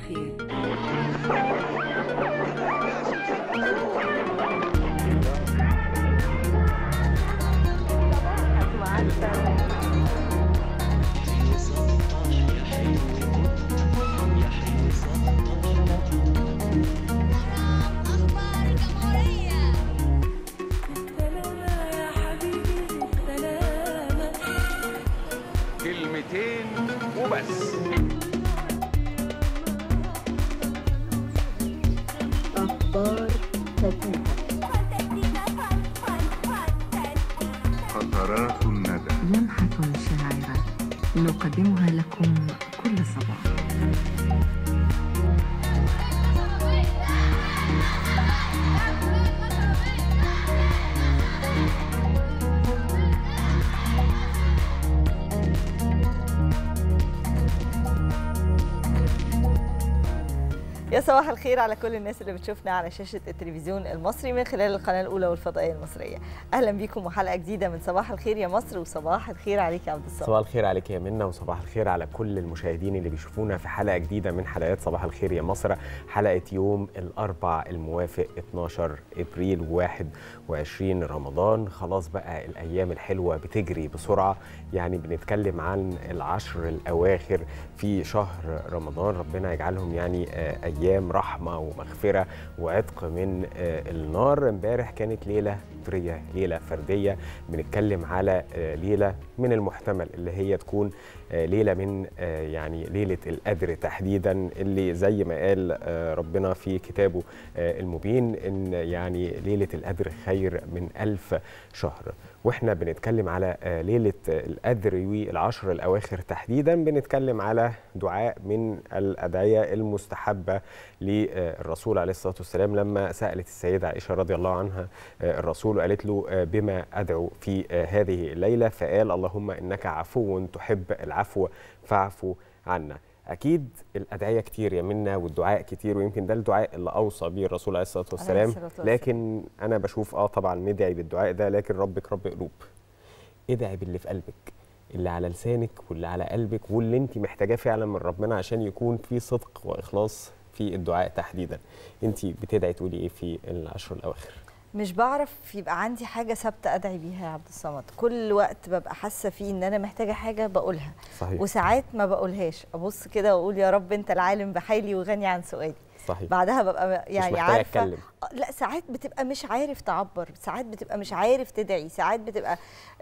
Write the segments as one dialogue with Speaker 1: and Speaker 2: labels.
Speaker 1: الخير
Speaker 2: أخبار الجمهورية
Speaker 3: كلمتين وبس
Speaker 1: أخبار خفيفة
Speaker 4: قطرات الندى
Speaker 1: لمحة شاعرة نقدمها لكم كل صباح
Speaker 5: يا صباح الخير على كل الناس اللي بتشوفنا على شاشة التلفزيون المصري من خلال القناة الأولى والفضائية المصرية أهلا بيكم وحلقة جديدة من صباح الخير يا مصر وصباح الخير عليك يا عبد الصمد
Speaker 6: صباح الخير عليك يا منى وصباح الخير على كل المشاهدين اللي بيشوفونا في حلقه جديده من حلقات صباح الخير يا مصر حلقه يوم الاربع الموافق 12 ابريل 21 رمضان خلاص بقى الايام الحلوه بتجري بسرعه يعني بنتكلم عن العشر الاواخر في شهر رمضان ربنا يجعلهم يعني آه، ايام رحمه ومغفره وعتق من آه، النار امبارح كانت ليله فطريه ليله فرديه بنتكلم على آه، ليله من المحتمل اللي هي تكون آه، ليله من آه، يعني ليله القدر تحديدا اللي زي ما قال آه، ربنا في كتابه آه، المبين ان يعني ليله القدر خير من ألف شهر واحنا بنتكلم على آه، ليله آه، القدر والعشر الاواخر تحديدا بنتكلم على دعاء من الادعيه المستحبه للرسول عليه الصلاه والسلام لما سالت السيده عائشه رضي الله عنها آه، الرسول وقالت له آه، بما ادعو في آه، هذه الليله فقال اللهم انك عفو تحب العفو فاعف عنا اكيد الادعيه كتير يا منا والدعاء كتير ويمكن ده الدعاء اللي اوصى به الرسول عليه الصلاه والسلام
Speaker 5: الصلاة والسلام.
Speaker 6: لكن انا بشوف اه طبعا ندعي بالدعاء ده لكن ربك رب قلوب ادعي باللي في قلبك اللي على لسانك واللي على قلبك واللي انت محتاجاه فعلا من ربنا عشان يكون في صدق واخلاص في الدعاء تحديدا انت بتدعي تقولي ايه في العشر الاواخر
Speaker 5: مش بعرف يبقى عندي حاجة ثابتة أدعي بيها يا عبد الصمد كل وقت ببقى حاسة فيه إن أنا محتاجة حاجة بقولها
Speaker 6: صحيح
Speaker 5: وساعات ما بقولهاش أبص كده وأقول يا رب أنت العالم بحالي وغني عن سؤالي
Speaker 6: صحيح
Speaker 5: بعدها ببقى يعني
Speaker 6: مش محتاج
Speaker 5: عارفة
Speaker 6: اتكلم
Speaker 5: آه، لا ساعات بتبقى مش عارف تعبر ساعات بتبقى مش عارف تدعي ساعات بتبقى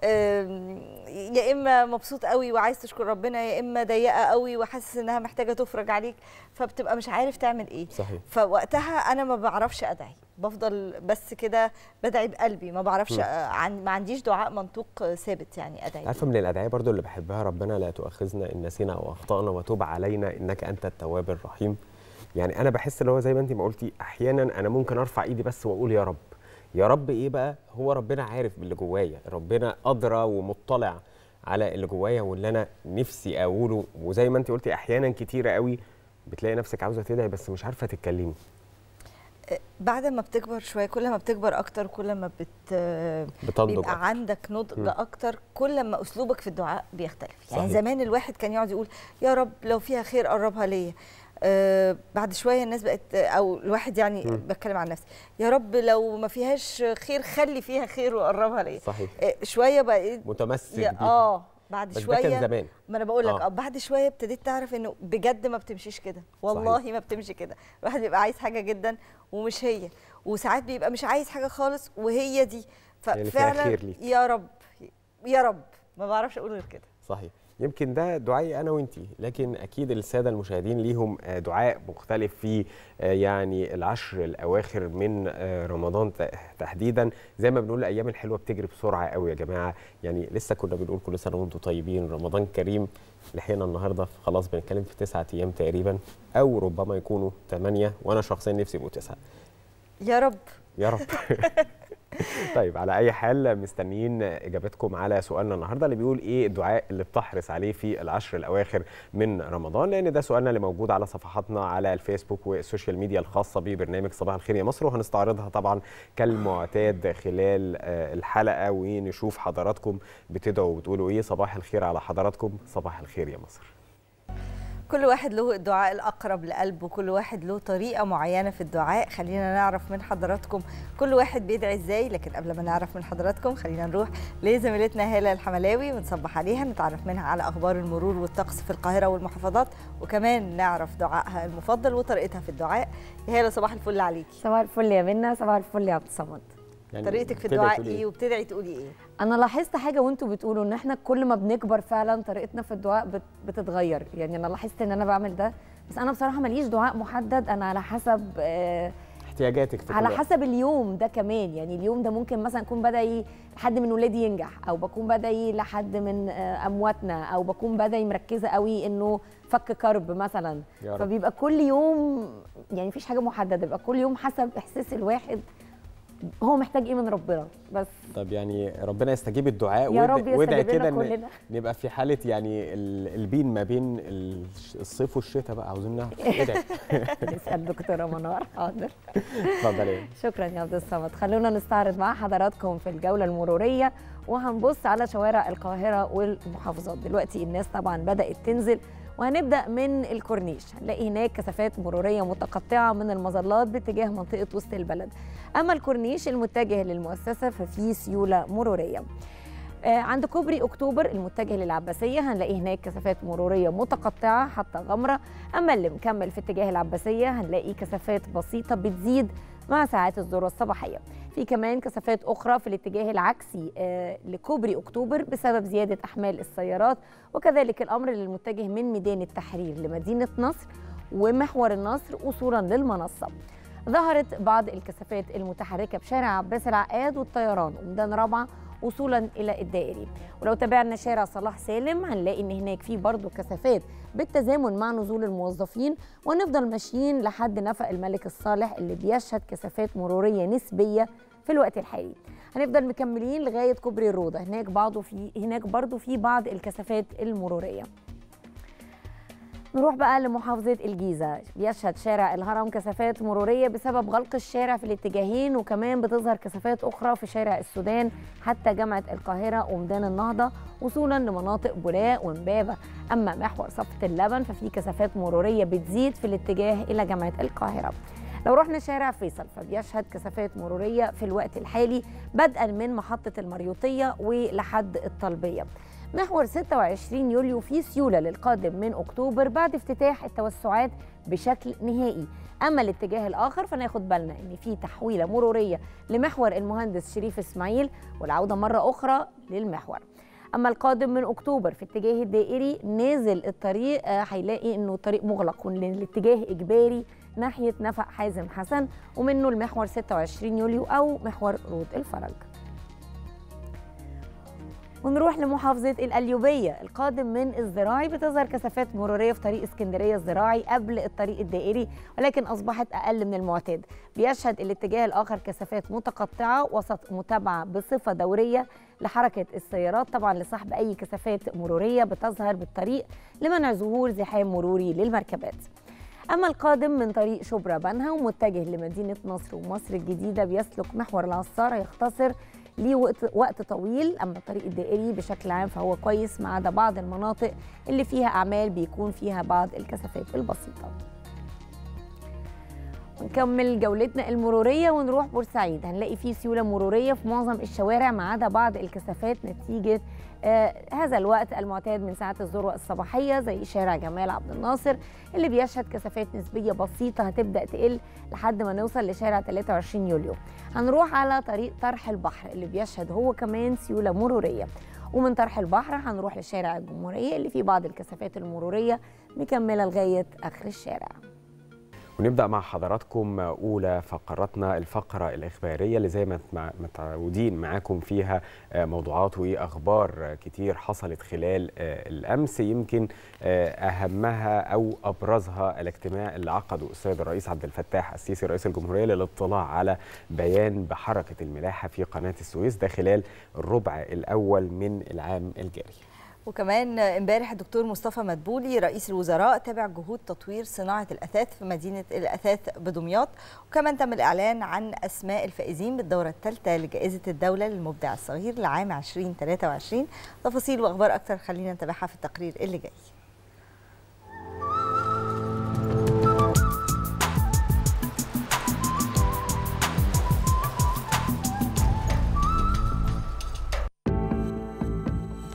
Speaker 5: آم، يا اما مبسوط قوي وعايز تشكر ربنا يا اما ضيقه قوي وحاسس انها محتاجه تفرج عليك فبتبقى مش عارف تعمل ايه
Speaker 6: صحيح
Speaker 5: فوقتها انا ما بعرفش ادعي بفضل بس كده بدعي بقلبي ما بعرفش
Speaker 6: مم.
Speaker 5: آه، عن ما عنديش دعاء منطوق آه، ثابت يعني ادعي
Speaker 6: عارفه من الادعيه برضو اللي بحبها ربنا لا تؤاخذنا ان نسينا او اخطانا وتب علينا انك انت التواب الرحيم يعني انا بحس اللي هو زي ما انت ما قلتي احيانا انا ممكن ارفع ايدي بس واقول يا رب يا رب ايه بقى هو ربنا عارف باللي جوايا ربنا ادرى ومطلع على اللي جوايا واللي انا نفسي اقوله وزي ما انت قلتي احيانا كتيره قوي بتلاقي نفسك عاوزه تدعي بس مش عارفه تتكلمي
Speaker 5: آه، بعد ما بتكبر شويه كل ما بتكبر اكتر كل ما بت آه،
Speaker 6: بتنضج
Speaker 5: بيبقى
Speaker 6: أكتر.
Speaker 5: عندك نضج
Speaker 6: مم.
Speaker 5: اكتر كل ما اسلوبك في الدعاء بيختلف يعني
Speaker 6: صحيح.
Speaker 5: زمان الواحد كان يقعد يقول يا رب لو فيها خير قربها ليا آه بعد شويه الناس بقت او الواحد يعني
Speaker 6: مم.
Speaker 5: بتكلم عن نفسي يا رب لو ما فيهاش خير خلي فيها خير وقربها ليا
Speaker 6: صحيح
Speaker 5: آه شويه بقى
Speaker 6: متمسك
Speaker 5: يا-
Speaker 6: بيها
Speaker 5: اه بعد
Speaker 6: بس ده
Speaker 5: شويه
Speaker 6: كان زمان
Speaker 5: ما انا بقول لك
Speaker 6: آه.
Speaker 5: اه بعد شويه ابتديت تعرف انه بجد ما بتمشيش كده والله ما بتمشي كده الواحد بيبقى عايز حاجه جدا ومش هي وساعات بيبقى مش عايز حاجه خالص وهي دي
Speaker 6: يعني فيها
Speaker 5: ففعلا
Speaker 6: خير ليك.
Speaker 5: يا رب يا رب ما بعرفش اقول غير كده
Speaker 6: صحيح يمكن ده دعائي انا وانتي لكن اكيد الساده المشاهدين ليهم آه، دعاء مختلف في آه، يعني العشر الاواخر من آه، رمضان ت- تحديدا زي ما بنقول الايام الحلوه بتجري بسرعه قوي يا جماعه يعني لسه كنا بنقول كل سنه وانتم طيبين رمضان كريم لحقنا النهارده خلاص بنتكلم في تسعة ايام تقريبا او ربما يكونوا ثمانيه وانا شخصيا نفسي يبقوا تسعه
Speaker 5: يا رب
Speaker 6: يا رب طيب على اي حال مستنيين اجابتكم على سؤالنا النهارده اللي بيقول ايه الدعاء اللي بتحرص عليه في العشر الاواخر من رمضان لان ده سؤالنا اللي موجود على صفحاتنا على الفيسبوك والسوشيال ميديا الخاصه ببرنامج صباح الخير يا مصر وهنستعرضها طبعا كالمعتاد خلال آه، الحلقه ونشوف حضراتكم بتدعوا وبتقولوا ايه صباح الخير على حضراتكم صباح الخير يا مصر
Speaker 5: كل واحد له الدعاء الأقرب لقلبه كل واحد له طريقة معينة في الدعاء خلينا نعرف من حضراتكم كل واحد بيدعي ازاي لكن قبل ما نعرف من حضراتكم خلينا نروح لزميلتنا هالة الحملاوي ونصبح عليها نتعرف منها على أخبار المرور والطقس في القاهرة والمحافظات وكمان نعرف دعائها المفضل وطريقتها في الدعاء يا هالة صباح الفل عليكي
Speaker 2: صباح الفل يا منى صباح الفل يا عبد الصمد
Speaker 6: يعني
Speaker 5: طريقتك في
Speaker 6: بتدعي
Speaker 5: الدعاء
Speaker 6: تقولي
Speaker 5: ايه وبتدعي تقولي ايه
Speaker 2: انا لاحظت حاجه وانتوا بتقولوا ان احنا كل ما بنكبر فعلا طريقتنا في الدعاء بت- بتتغير يعني انا لاحظت ان انا بعمل ده بس انا بصراحه ماليش دعاء محدد انا على حسب آه
Speaker 6: احتياجاتك في
Speaker 2: على
Speaker 6: كل وقت.
Speaker 2: حسب اليوم ده كمان يعني اليوم ده ممكن مثلا اكون بدعي لحد من ولادي ينجح او بكون بدعي لحد من آه، امواتنا او بكون بدعي مركزه قوي انه فك كرب مثلا
Speaker 6: يا رب.
Speaker 2: فبيبقى كل يوم يعني مفيش حاجه محدده بيبقى كل يوم حسب احساس الواحد هو محتاج ايه من ربنا بس
Speaker 6: طب يعني ربنا يستجيب الدعاء
Speaker 2: يا
Speaker 6: وادعي-
Speaker 2: رب
Speaker 6: وادعي
Speaker 2: يستجيب
Speaker 6: كده
Speaker 2: لنا
Speaker 6: ان
Speaker 2: كلنا.
Speaker 6: نبقى في حاله يعني ال- البين ما بين الش- الصيف والشتاء بقى عاوزين نعرف ادعي
Speaker 2: نسال دكتوره منار حاضر
Speaker 6: اتفضلي
Speaker 2: شكرا يا عبد الصمد خلونا نستعرض مع حضراتكم في الجوله المروريه وهنبص على شوارع القاهره والمحافظات دلوقتي الناس طبعا بدات تنزل وهنبدا من الكورنيش هنلاقي هناك كثافات مروريه متقطعه من المظلات باتجاه منطقه وسط البلد اما الكورنيش المتجه للمؤسسه ففي سيوله مروريه آه، عند كوبري اكتوبر المتجه للعباسيه هنلاقي هناك كثافات مروريه متقطعه حتى غمره اما اللي مكمل في اتجاه العباسيه هنلاقي كثافات بسيطه بتزيد مع ساعات الذروه الصباحيه في كمان كثافات اخرى في الاتجاه العكسي آه، لكوبري اكتوبر بسبب زياده احمال السيارات وكذلك الامر للمتجه من ميدان التحرير لمدينه نصر ومحور النصر وصولا للمنصه ظهرت بعض الكثافات المتحركه بشارع عباس العقاد والطيران وميدان رابعه وصولا الى الدائري ولو تابعنا شارع صلاح سالم هنلاقي ان هناك في برضه كثافات بالتزامن مع نزول الموظفين ونفضل ماشيين لحد نفق الملك الصالح اللي بيشهد كثافات مروريه نسبيه في الوقت الحالي هنفضل مكملين لغايه كوبري الروضه هناك بعضه في هناك برضه في بعض الكثافات المروريه نروح بقى لمحافظة الجيزة بيشهد شارع الهرم كثافات مرورية بسبب غلق الشارع في الاتجاهين وكمان بتظهر كثافات أخرى في شارع السودان حتى جامعة القاهرة وميدان النهضة وصولا لمناطق بولاق ومبابة أما محور صفة اللبن ففي كثافات مرورية بتزيد في الاتجاه إلى جامعة القاهرة لو رحنا شارع فيصل فبيشهد كثافات مرورية في الوقت الحالي بدءا من محطة المريوطية ولحد الطلبية محور 26 يوليو في سيولة للقادم من أكتوبر بعد افتتاح التوسعات بشكل نهائي أما الاتجاه الآخر فناخد بالنا إن في تحويلة مرورية لمحور المهندس شريف إسماعيل والعودة مرة أخرى للمحور أما القادم من أكتوبر في اتجاه الدائري نازل الطريق آه، هيلاقي إنه الطريق مغلق والاتجاه إجباري ناحية نفق حازم حسن ومنه المحور 26 يوليو أو محور رود الفرج ونروح لمحافظة القليوبية القادم من الزراعي بتظهر كثافات مرورية في طريق اسكندرية الزراعي قبل الطريق الدائري ولكن أصبحت أقل من المعتاد بيشهد الاتجاه الآخر كثافات متقطعة وسط متابعة بصفة دورية لحركة السيارات طبعا لصاحب أي كثافات مرورية بتظهر بالطريق لمنع ظهور زحام مروري للمركبات أما القادم من طريق شبرا بنها ومتجه لمدينة نصر ومصر الجديدة بيسلك محور العصارة يختصر ليه وقت, وقت طويل أما الطريق الدائري بشكل عام فهو كويس ما عدا بعض المناطق اللي فيها أعمال بيكون فيها بعض الكثافات البسيطة ونكمل جولتنا المرورية ونروح بورسعيد هنلاقي فيه سيولة مرورية في معظم الشوارع ما عدا بعض الكثافات نتيجة آه هذا الوقت المعتاد من ساعات الذروة الصباحية زي شارع جمال عبد الناصر اللي بيشهد كثافات نسبية بسيطة هتبدأ تقل لحد ما نوصل لشارع 23 يوليو هنروح على طريق طرح البحر اللي بيشهد هو كمان سيولة مرورية ومن طرح البحر هنروح لشارع الجمهورية اللي فيه بعض الكثافات المرورية مكملة لغاية آخر الشارع
Speaker 6: ونبدا مع حضراتكم اولى فقراتنا الفقره الاخباريه اللي زي ما مع- متعودين معاكم فيها آه، موضوعات واخبار آه، كتير حصلت خلال آه، الامس يمكن آه، اهمها او ابرزها الاجتماع اللي عقده السيد الرئيس عبد الفتاح السيسي رئيس الجمهوريه للاطلاع على بيان بحركه الملاحه في قناه السويس ده خلال الربع الاول من العام الجاري
Speaker 5: وكمان امبارح الدكتور مصطفى مدبولي رئيس الوزراء تابع جهود تطوير صناعه الاثاث في مدينه الاثاث بدمياط وكمان تم الاعلان عن اسماء الفائزين بالدوره الثالثه لجائزه الدوله للمبدع الصغير لعام 2023 تفاصيل واخبار اكتر خلينا نتابعها في التقرير اللي جاي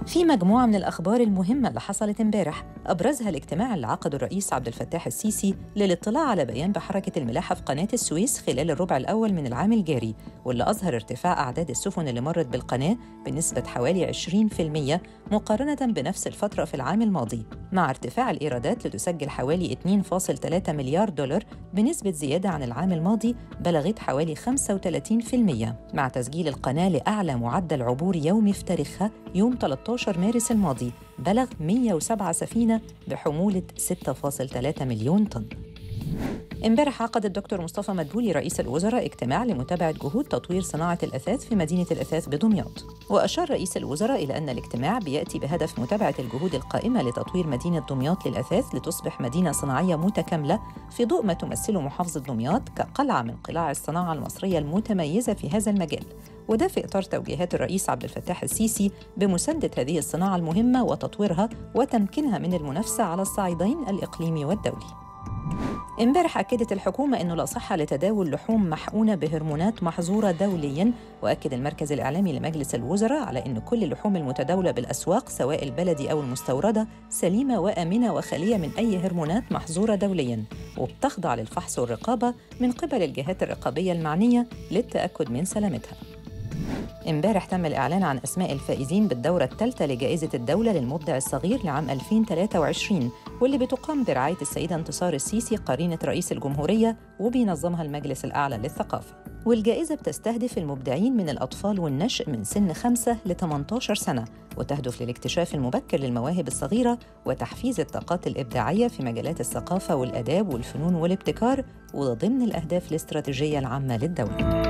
Speaker 4: في مجموعة من الأخبار المهمة اللي حصلت امبارح أبرزها الاجتماع اللي عقده الرئيس عبد الفتاح السيسي للاطلاع على بيان بحركة الملاحة في قناة السويس خلال الربع الأول من العام الجاري واللي أظهر ارتفاع أعداد السفن اللي مرت بالقناة بنسبة حوالي 20% مقارنة بنفس الفترة في العام الماضي مع ارتفاع الإيرادات لتسجل حوالي 2.3 مليار دولار بنسبة زيادة عن العام الماضي بلغت حوالي 35% مع تسجيل القناة لأعلى معدل عبور يومي في تاريخها يوم 13 مارس الماضي بلغ 107 سفينة بحمولة 6.3 مليون طن امبارح عقد الدكتور مصطفى مدبولي رئيس الوزراء اجتماع لمتابعة جهود تطوير صناعة الأثاث في مدينة الأثاث بدمياط وأشار رئيس الوزراء إلى أن الاجتماع بيأتي بهدف متابعة الجهود القائمة لتطوير مدينة دمياط للأثاث لتصبح مدينة صناعية متكاملة في ضوء ما تمثله محافظة دمياط كقلعة من قلاع الصناعة المصرية المتميزة في هذا المجال وده في إطار توجيهات الرئيس عبد الفتاح السيسي بمساندة هذه الصناعة المهمة وتطويرها وتمكينها من المنافسة على الصعيدين الإقليمي والدولي امبارح أكدت الحكومة أنه لا صحة لتداول لحوم محقونة بهرمونات محظورة دولياً وأكد المركز الإعلامي لمجلس الوزراء على أن كل اللحوم المتداولة بالأسواق سواء البلدي أو المستوردة سليمة وآمنة وخالية من أي هرمونات محظورة دولياً وبتخضع للفحص والرقابة من قبل الجهات الرقابية المعنية للتأكد من سلامتها امبارح تم الإعلان عن أسماء الفائزين بالدورة الثالثة لجائزة الدولة للمبدع الصغير لعام 2023 واللي بتقام برعاية السيدة انتصار السيسي قرينة رئيس الجمهورية وبينظمها المجلس الأعلى للثقافة والجائزة بتستهدف المبدعين من الأطفال والنشء من سن 5 ل 18 سنة وتهدف للاكتشاف المبكر للمواهب الصغيرة وتحفيز الطاقات الإبداعية في مجالات الثقافة والآداب والفنون والابتكار وضمن الأهداف الاستراتيجية العامة للدولة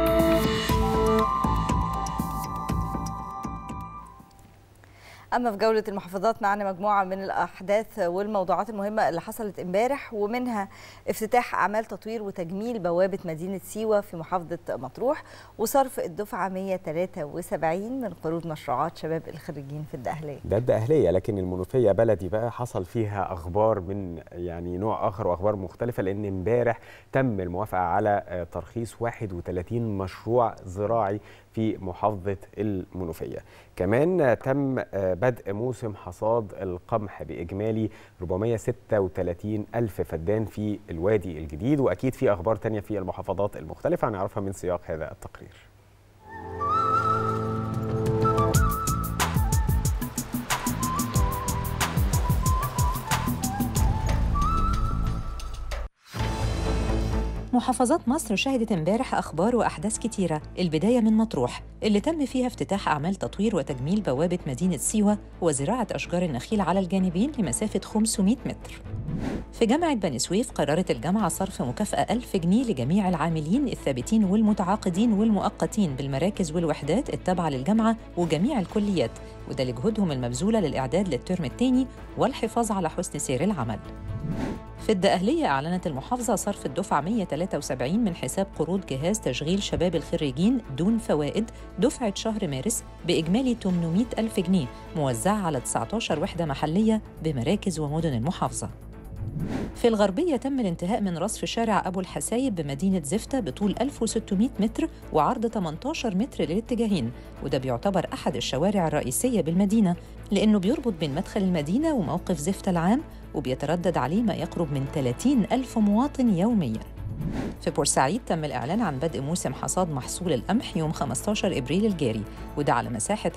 Speaker 5: اما في جوله المحافظات معنا مجموعه من الاحداث والموضوعات المهمه اللي حصلت امبارح ومنها افتتاح اعمال تطوير وتجميل بوابه مدينه سيوه في محافظه مطروح وصرف الدفعه 173 من قروض مشروعات شباب الخريجين في الدقهليه
Speaker 6: ده الدقهلية لكن المنوفية بلدي بقى حصل فيها أخبار من يعني نوع آخر وأخبار مختلفة لأن امبارح تم الموافقة على آه، ترخيص 31 مشروع زراعي في محافظة المنوفية كمان آه، تم آه، بدء موسم حصاد القمح بإجمالي 436 ألف فدان في الوادي الجديد وأكيد في أخبار تانية في المحافظات المختلفة هنعرفها من سياق هذا التقرير
Speaker 4: محافظات مصر شهدت امبارح اخبار واحداث كتيره البدايه من مطروح اللي تم فيها افتتاح اعمال تطوير وتجميل بوابه مدينه سيوه وزراعه اشجار النخيل على الجانبين لمسافه 500 متر في جامعة بني سويف قررت الجامعة صرف مكافأة 1000 جنيه لجميع العاملين الثابتين والمتعاقدين والمؤقتين بالمراكز والوحدات التابعة للجامعة وجميع الكليات وده لجهودهم المبذولة للإعداد للترم الثاني والحفاظ على حسن سير العمل في الدقهلية أعلنت المحافظة صرف الدفعة 173 من حساب قروض جهاز تشغيل شباب الخريجين دون فوائد دفعة شهر مارس بإجمالي 800 ألف جنيه موزعة على 19 وحدة محلية بمراكز ومدن المحافظة في الغربية تم الانتهاء من رصف شارع أبو الحسايب بمدينة زفتة بطول 1600 متر وعرض 18 متر للاتجاهين وده بيعتبر أحد الشوارع الرئيسية بالمدينة لأنه بيربط بين مدخل المدينة وموقف زفتة العام وبيتردد عليه ما يقرب من 30 ألف مواطن يومياً في بورسعيد تم الإعلان عن بدء موسم حصاد محصول القمح يوم 15 إبريل الجاري وده على مساحة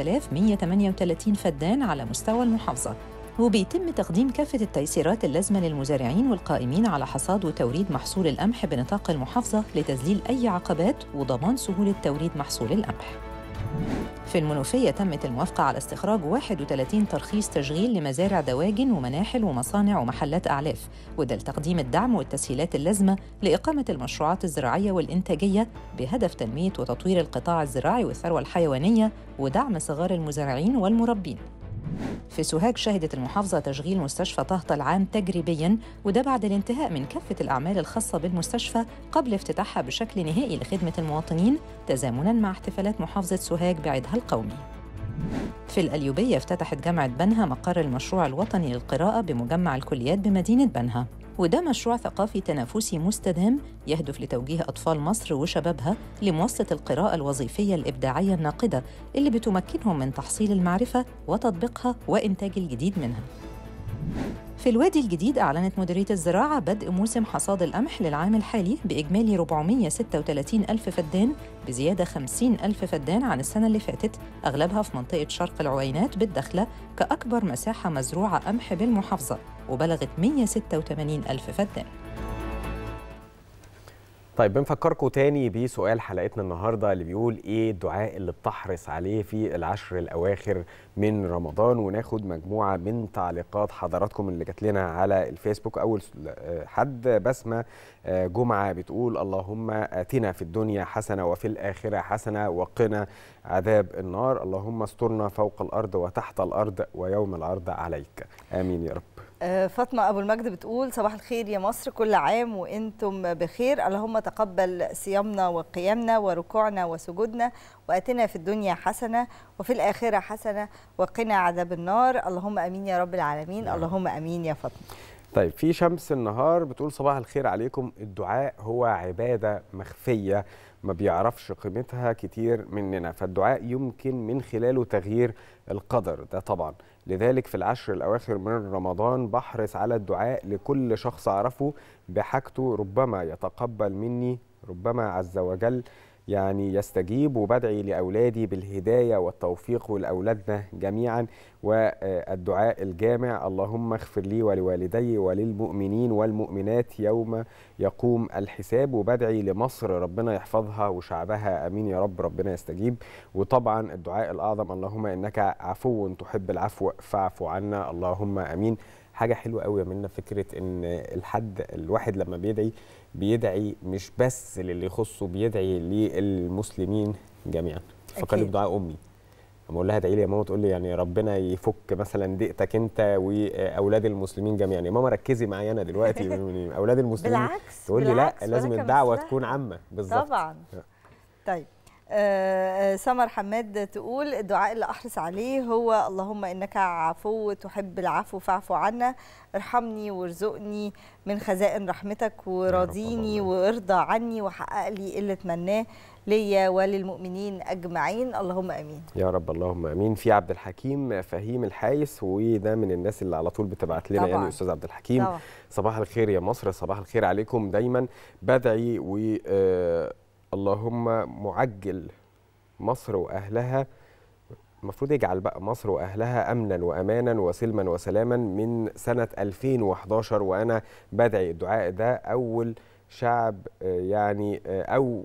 Speaker 4: 10138 فدان على مستوى المحافظة وبيتم تقديم كافة التيسيرات اللازمة للمزارعين والقائمين على حصاد وتوريد محصول القمح بنطاق المحافظة لتذليل أي عقبات وضمان سهولة توريد محصول القمح. في المنوفية تمت الموافقة على استخراج 31 ترخيص تشغيل لمزارع دواجن ومناحل ومصانع ومحلات أعلاف وده لتقديم الدعم والتسهيلات اللازمة لإقامة المشروعات الزراعية والإنتاجية بهدف تنمية وتطوير القطاع الزراعي والثروة الحيوانية ودعم صغار المزارعين والمربين في سوهاج شهدت المحافظة تشغيل مستشفى طهطا العام تجريبياً وده بعد الانتهاء من كافة الأعمال الخاصة بالمستشفى قبل افتتاحها بشكل نهائي لخدمة المواطنين تزامناً مع احتفالات محافظة سوهاج بعيدها القومي. في الأليوبية افتتحت جامعة بنها مقر المشروع الوطني للقراءة بمجمع الكليات بمدينة بنها وده مشروع ثقافي تنافسي مستدام يهدف لتوجيه أطفال مصر وشبابها لمواصلة القراءة الوظيفية الإبداعية الناقدة اللي بتمكنهم من تحصيل المعرفة وتطبيقها وإنتاج الجديد منها في الوادي الجديد أعلنت مديرية الزراعة بدء موسم حصاد القمح للعام الحالي بإجمالي 436 ألف فدان بزيادة 50 ألف فدان عن السنة اللي فاتت أغلبها في منطقة شرق العوينات بالدخلة كأكبر مساحة مزروعة قمح بالمحافظة وبلغت 186 ألف فدان
Speaker 6: طيب بنفكركم تاني بسؤال حلقتنا النهارده اللي بيقول ايه الدعاء اللي بتحرص عليه في العشر الاواخر من رمضان وناخد مجموعه من تعليقات حضراتكم اللي جات لنا على الفيسبوك اول حد بسمه جمعه بتقول اللهم اتنا في الدنيا حسنه وفي الاخره حسنه وقنا عذاب النار اللهم استرنا فوق الارض وتحت الارض ويوم العرض عليك امين يا رب
Speaker 5: آه، فاطمة أبو المجد بتقول صباح الخير يا مصر كل عام وأنتم بخير اللهم تقبل صيامنا وقيامنا وركوعنا وسجودنا وأتنا في الدنيا حسنة وفي الآخرة حسنة وقنا عذاب النار اللهم أمين يا رب العالمين
Speaker 6: نعم.
Speaker 5: اللهم أمين يا فاطمة
Speaker 6: طيب في شمس النهار بتقول صباح الخير عليكم الدعاء هو عبادة مخفية ما بيعرفش قيمتها كتير مننا فالدعاء يمكن من خلاله تغيير القدر ده طبعا لذلك في العشر الأواخر من رمضان بحرص على الدعاء لكل شخص أعرفه بحاجته ربما يتقبل مني ربما عز وجل يعني يستجيب وبدعي لأولادي بالهداية والتوفيق ولأولادنا جميعا والدعاء الجامع اللهم اغفر لي ولوالدي وللمؤمنين والمؤمنات يوم يقوم الحساب وبدعي لمصر ربنا يحفظها وشعبها امين يا رب ربنا يستجيب وطبعا الدعاء الاعظم اللهم انك عفو تحب العفو فاعف عنا اللهم امين حاجه حلوه قوي منا فكره ان الحد الواحد لما بيدعي بيدعي مش بس للي يخصه بيدعي للمسلمين جميعا فكرني
Speaker 5: أكيد.
Speaker 6: بدعاء امي لما اقول لها ادعي لي يا ماما تقول لي يعني ربنا يفك مثلا ضيقتك انت واولاد المسلمين جميعا يا ماما ركزي معايا انا دلوقتي من اولاد المسلمين
Speaker 5: بالعكس
Speaker 6: تقول لي لا
Speaker 5: بالعكس،
Speaker 6: لازم
Speaker 5: ولك
Speaker 6: الدعوه
Speaker 5: مثلها.
Speaker 6: تكون عامه بالظبط
Speaker 5: طبعا
Speaker 6: آه.
Speaker 5: طيب آه، آه، سمر حماد تقول الدعاء اللي احرص عليه هو اللهم انك عفو تحب العفو فاعف عنا ارحمني وارزقني من خزائن رحمتك وراضيني
Speaker 6: اللهم
Speaker 5: وارضى عني وحقق لي اللي اتمناه ليا وللمؤمنين اجمعين اللهم امين
Speaker 6: يا رب اللهم امين في عبد الحكيم فهيم الحايس وده من الناس اللي على طول بتبعت لنا
Speaker 5: طبعاً.
Speaker 6: يعني استاذ عبد الحكيم
Speaker 5: طبعا
Speaker 6: صباح الخير يا مصر صباح الخير عليكم دايما بدعي و آه، اللهم معجل مصر واهلها المفروض يجعل بقى مصر واهلها امنا وامانا وسلما وسلاما من سنه 2011 وانا بدعي الدعاء ده اول شعب آه، يعني آه، او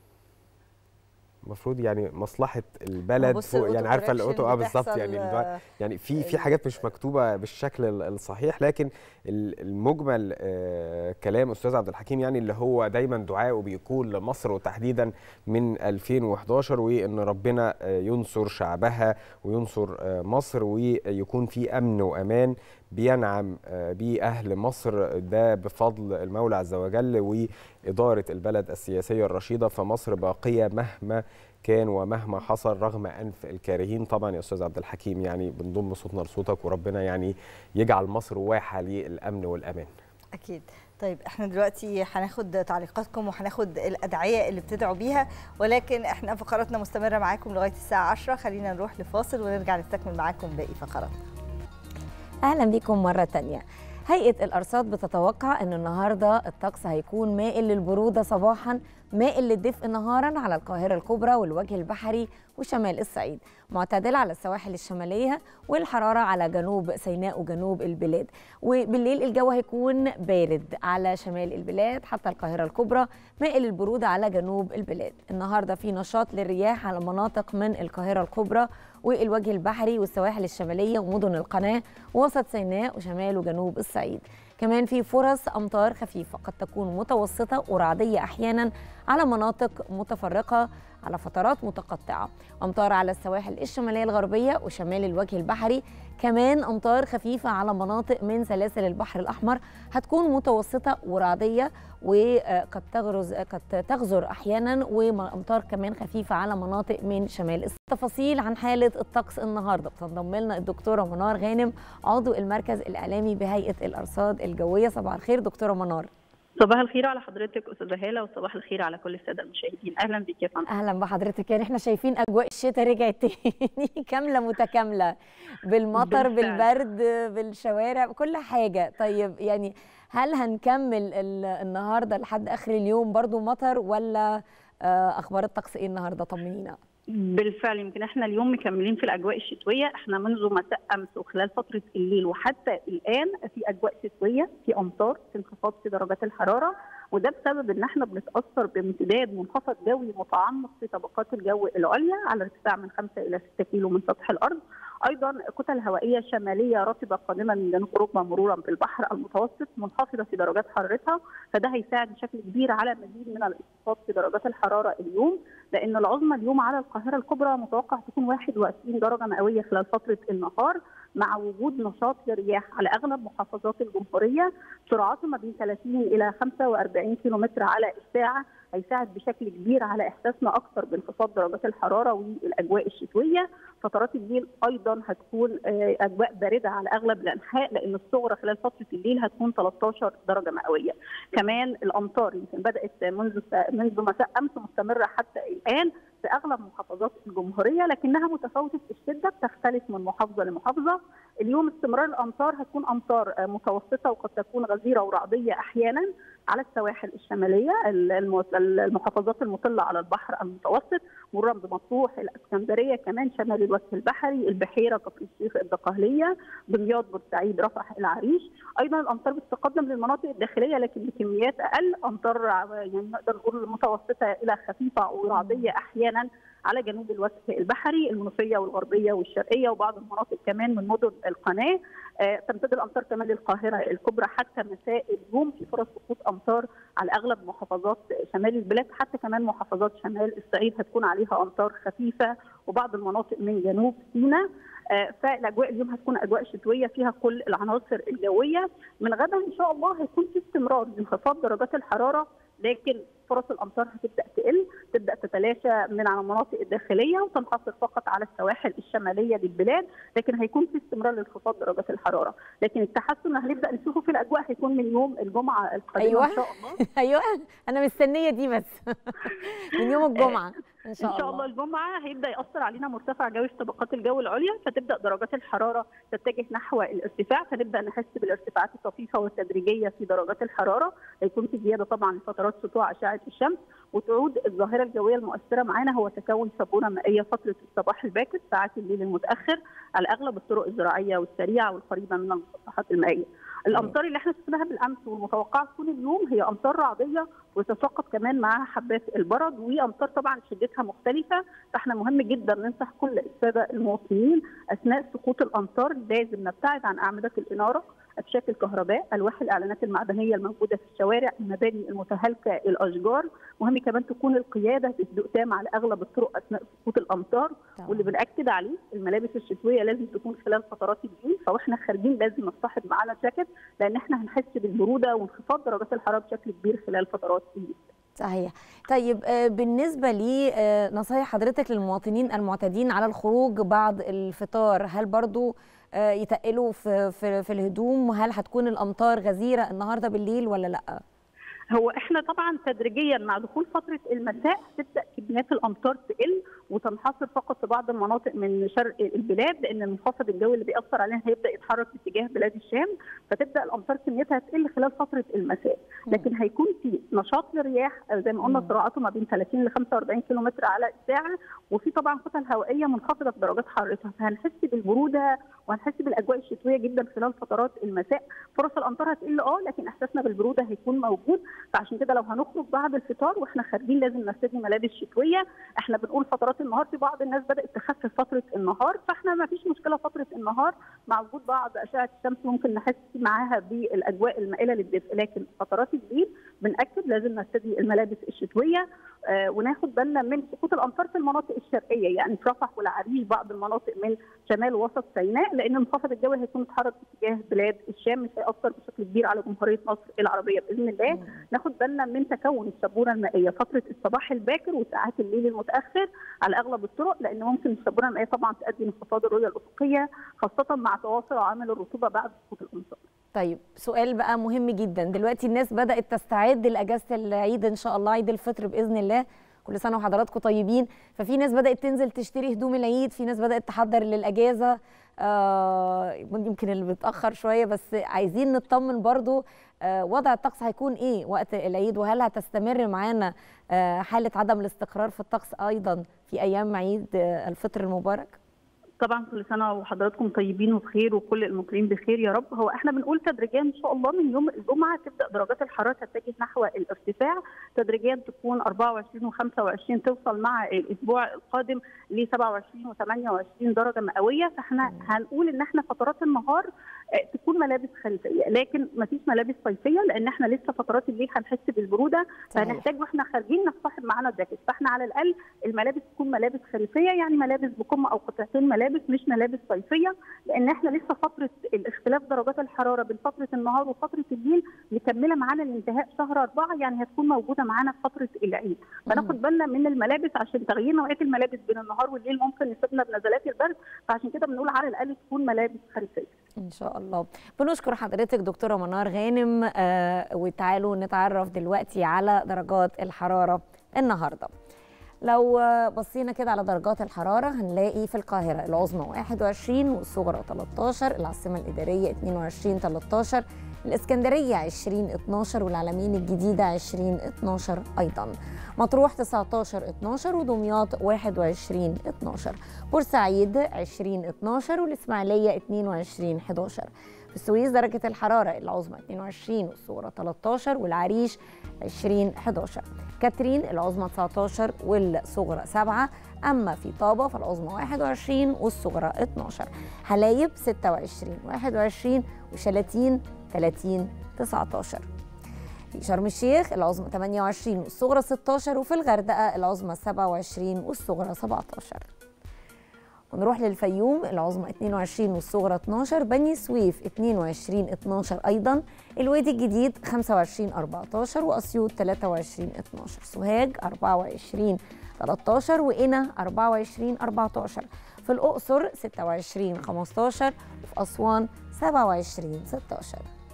Speaker 6: المفروض يعني مصلحه البلد
Speaker 5: بص
Speaker 6: فوق يعني
Speaker 5: الأوتو
Speaker 6: عارفه
Speaker 5: كوريكشن
Speaker 6: الاوتو اه بالظبط
Speaker 5: بتحصل،
Speaker 6: يعني الدعاء
Speaker 5: آه،
Speaker 6: يعني في في حاجات مش مكتوبه بالشكل ال- الصحيح لكن ال- المجمل آه، كلام استاذ عبد الحكيم يعني اللي هو دايما دعائه بيكون لمصر وتحديدا من 2011 وان ربنا آه، ينصر شعبها وينصر آه، مصر ويكون في امن وامان بينعم آه، بيه اهل مصر ده بفضل المولى عز وجل واداره البلد السياسيه الرشيده فمصر باقيه مهما كان ومهما حصل رغم انف الكارهين طبعا يا استاذ عبد الحكيم يعني بنضم صوتنا لصوتك وربنا يعني يجعل مصر واحه للامن والامان
Speaker 5: اكيد طيب احنا دلوقتي هناخد تعليقاتكم وهناخد الادعيه اللي بتدعوا بيها ولكن احنا فقراتنا مستمره معاكم لغايه الساعه 10 خلينا نروح لفاصل ونرجع نستكمل معاكم باقي فقراتنا
Speaker 2: اهلا بيكم مره تانية هيئه الارصاد بتتوقع ان النهارده الطقس هيكون مائل للبروده صباحا مائل للدفء نهارا على القاهره الكبرى والوجه البحري وشمال الصعيد معتدل على السواحل الشماليه والحراره على جنوب سيناء وجنوب البلاد وبالليل الجو هيكون بارد على شمال البلاد حتى القاهره الكبرى مائل البروده على جنوب البلاد النهارده في نشاط للرياح على مناطق من القاهره الكبرى والوجه البحري والسواحل الشماليه ومدن القناه ووسط سيناء وشمال وجنوب الصعيد كمان في فرص امطار خفيفه قد تكون متوسطه ورعديه احيانا على مناطق متفرقه على فترات متقطعه امطار على السواحل الشماليه الغربيه وشمال الوجه البحري كمان امطار خفيفه على مناطق من سلاسل البحر الاحمر هتكون متوسطه ورعديه وقد تغرز قد تغزر احيانا وامطار كمان خفيفه على مناطق من شمال التفاصيل عن حاله الطقس النهارده بتنضم لنا الدكتوره منار غانم عضو المركز الاعلامي بهيئه الارصاد الجويه صباح الخير دكتوره منار
Speaker 7: صباح الخير على حضرتك استاذه هاله وصباح الخير على كل الساده المشاهدين اهلا بك يا فندم
Speaker 2: اهلا بحضرتك يعني احنا شايفين اجواء الشتاء رجعت تاني كامله متكامله بالمطر
Speaker 7: بالفعل.
Speaker 2: بالبرد بالشوارع بكل حاجه طيب يعني هل هنكمل ال- النهارده لحد اخر اليوم برضو مطر ولا آه، اخبار الطقس ايه النهارده طمنينا
Speaker 7: بالفعل يمكن احنا اليوم مكملين في الاجواء الشتويه احنا منذ مساء امس وخلال فتره الليل وحتى الان في اجواء شتويه في امطار في انخفاض في درجات الحراره وده بسبب ان احنا بنتاثر بامتداد منخفض جوي متعمق في طبقات الجو العليا على ارتفاع من 5 الى 6 كيلو من سطح الارض ايضا كتل هوائيه شماليه رطبه قادمه من جنوب اوروبا مرورا بالبحر المتوسط منخفضه في درجات حرارتها فده هيساعد بشكل كبير على مزيد من الانخفاض في درجات الحراره اليوم لان العظمى اليوم على القاهره الكبرى متوقع تكون 21 درجه مئويه خلال فتره النهار مع وجود نشاط للرياح على اغلب محافظات الجمهوريه سرعته ما بين 30 الى 45 كيلومتر على الساعه هيساعد بشكل كبير على احساسنا اكثر بانخفاض درجات الحراره والاجواء الشتويه فترات الليل ايضا هتكون آه، اجواء بارده على اغلب الانحاء لان الصغرى خلال فتره الليل هتكون 13 درجه مئويه كمان الامطار يمكن بدات منذ منذ مساء امس مستمره حتى الان في اغلب محافظات الجمهوريه لكنها متفاوته في الشده بتختلف من محافظه لمحافظه اليوم استمرار الامطار هتكون امطار آه، متوسطه وقد تكون غزيره ورعديه احيانا على السواحل الشماليه الم- المحافظات المطله على البحر المتوسط مرورا بمطروح الاسكندريه كمان شمال الوجه البحري البحيره كفر الشيخ الدقهليه دمياط بورسعيد رفح العريش ايضا الامطار بتتقدم للمناطق الداخليه لكن بكميات اقل امطار يعني نقدر نقول متوسطه الى خفيفه ورعديه احيانا على جنوب الوجه البحري المنوفيه والغربيه والشرقيه وبعض المناطق كمان من مدن القناه آه، تمتد الامطار كمان للقاهره الكبرى حتى مساء اليوم في فرص سقوط امطار على اغلب محافظات شمال البلاد حتى كمان محافظات شمال الصعيد هتكون عليها امطار خفيفه وبعض المناطق من جنوب سيناء آه، فالاجواء اليوم هتكون اجواء شتويه فيها كل العناصر الجويه من غدا ان شاء الله هيكون في استمرار لانخفاض درجات الحراره لكن فرص الامطار هتبدا تقل تبدا تتلاشى من على المناطق الداخليه وتنحصر فقط على السواحل الشماليه للبلاد لكن هيكون في استمرار لانخفاض درجات الحراره لكن التحسن اللي هنبدا نشوفه في الاجواء هيكون من يوم الجمعه القادمه
Speaker 2: أيوة.
Speaker 7: ان شاء الله
Speaker 2: ايوه انا مستنيه دي بس من يوم الجمعه ان شاء,
Speaker 7: ان شاء الله الجمعه هيبدا ياثر علينا مرتفع جوي في طبقات الجو العليا فتبدا درجات الحراره تتجه نحو الارتفاع فنبدا نحس بالارتفاعات الطفيفه والتدريجيه في درجات الحراره هيكون في زياده طبعا لفترات سطوع اشعه الشمس وتعود الظاهره الجويه المؤثره معانا هو تكون سبونه مائيه فتره الصباح الباكر ساعات الليل المتاخر على اغلب الطرق الزراعيه والسريعه والقريبه من المسطحات المائيه. الامطار اللي احنا شفناها بالامس والمتوقعه تكون اليوم هي امطار رعديه وتتساقط كمان معاها حبات البرد وامطار طبعا شدتها مختلفه فاحنا مهم جدا ننصح كل الساده المواطنين اثناء سقوط الامطار لازم نبتعد عن اعمده الاناره افشاك الكهرباء الواح الاعلانات المعدنيه الموجوده في الشوارع المباني المتهالكه الاشجار مهم كمان تكون القياده بهدوء تام على اغلب الطرق اثناء سقوط الامطار
Speaker 2: طبعاً.
Speaker 7: واللي بناكد عليه الملابس الشتويه لازم تكون خلال فترات الليل فاحنا خارجين لازم نصطحب معانا جاكيت لان احنا هنحس بالبروده وانخفاض درجات الحراره بشكل كبير خلال فترات الليل
Speaker 2: صحيح طيب آه، بالنسبة لنصايح حضرتك للمواطنين المعتادين على الخروج بعد الفطار هل برضو آه، يتقلوا في, في, في الهدوم وهل هتكون الأمطار غزيرة النهاردة بالليل ولا لأ؟
Speaker 7: هو احنا طبعا تدريجيا مع دخول فتره المساء تبدا كميات الامطار تقل وتنحصر فقط في بعض المناطق من شرق البلاد لان المنخفض الجوي اللي بيأثر علينا هيبدا يتحرك في اتجاه بلاد الشام فتبدا الامطار كميتها تقل خلال فتره المساء لكن هيكون في نشاط للرياح آه، زي ما قلنا
Speaker 2: مم.
Speaker 7: سرعته ما بين 30 ل 45 كيلومتر على الساعه وفي طبعا كتل هوائيه منخفضه في درجات حرارتها فهنحس بالبروده وهنحس بالاجواء الشتويه جدا خلال فترات المساء فرص الامطار هتقل اه لكن احساسنا بالبروده هيكون موجود فعشان كده لو هنخرج بعد الفطار واحنا خارجين لازم نرتدي ملابس شتويه احنا بنقول فترات النهار في بعض الناس بدات تخفف فتره النهار فاحنا ما فيش مشكله فتره النهار مع وجود بعض اشعه الشمس ممكن نحس معاها بالاجواء المائله للدفء لكن فترات الليل بنأكد لازم نرتدي الملابس الشتويه آه، وناخد بالنا من سقوط الامطار في المناطق الشرقيه يعني في رفح والعريش بعض المناطق من شمال وسط سيناء لان المنخفض الجوي هيكون اتحرك اتجاه بلاد الشام مش هيأثر بشكل كبير على جمهوريه مصر العربيه باذن الله ناخد بالنا من تكون الشبوره المائيه فتره الصباح الباكر وساعات الليل المتاخر على اغلب الطرق لان ممكن الشبوره المائيه طبعا تؤدي لانخفاض الرؤيه الافقيه خاصه مع تواصل عوامل الرطوبه بعد سقوط الامطار
Speaker 2: طيب سؤال بقى مهم جدا دلوقتي الناس بدأت تستعد لأجازة العيد إن شاء الله عيد الفطر بإذن الله كل سنة وحضراتكم طيبين ففي ناس بدأت تنزل تشتري هدوم العيد في ناس بدأت تحضر للأجازة آه يمكن اللي بتأخر شوية بس عايزين نطمن برضو آه وضع الطقس هيكون إيه وقت العيد وهل هتستمر معانا آه حالة عدم الاستقرار في الطقس أيضا في أيام عيد آه الفطر المبارك؟
Speaker 7: طبعا كل سنه وحضراتكم طيبين وبخير وكل المقيمين بخير يا رب هو احنا بنقول تدريجيا ان شاء الله من يوم الجمعه تبدا درجات الحراره تتجه نحو الارتفاع تدريجيا تكون 24 و25 توصل مع الاسبوع القادم ل 27 و28 درجه مئويه فاحنا هنقول ان احنا فترات النهار آه، تكون ملابس خريفيه لكن ما فيش ملابس صيفيه لان احنا لسه فترات الليل هنحس بالبروده
Speaker 2: صحيح.
Speaker 7: فهنحتاج واحنا خارجين نصطحب معانا الجاكيت فاحنا على الاقل الملابس تكون ملابس خريفيه يعني ملابس بكم او قطعتين ملابس مش ملابس صيفيه لان احنا لسه فتره الاختلاف درجات الحراره بين فتره النهار وفتره الليل مكمله معانا لانتهاء شهر اربعه يعني هتكون موجوده معانا في فتره العيد فناخد بالنا من الملابس عشان تغيير نوعيه الملابس بين النهار والليل ممكن يصيبنا بنزلات البرد فعشان كده بنقول على الاقل تكون ملابس خريفيه
Speaker 2: ان شاء الله بنشكر حضرتك دكتوره منار غانم آه وتعالوا نتعرف دلوقتي على درجات الحراره النهارده لو آه، بصينا كده على درجات الحرارة هنلاقي في القاهرة العظمى 21 والصغرى 13 العاصمة الإدارية 22 13 الإسكندرية 20 12 والعلمين الجديدة 20 12 أيضا مطروح 19 12 ودمياط 21 12 بورسعيد 20 12 والإسماعيلية 22 11 في السويس درجة الحرارة العظمى 22 والصغرى 13 والعريش 20 11 كاترين العظمى 19 والصغرى 7 أما في طابة فالعظمى 21 والصغرى 12 حلايب 26 21 وشلاتين 30 19 في شرم الشيخ العظمى 28 والصغرى 16 وفي الغردقة العظمى 27 والصغرى 17 ونروح للفيوم العظمى 22 والصغرى 12 بني سويف 22 12 ايضا الوادي الجديد 25 14 واسيوط 23 12 سوهاج 24 13 وقنا 24 14 في الاقصر 26 15 وفي اسوان 27 16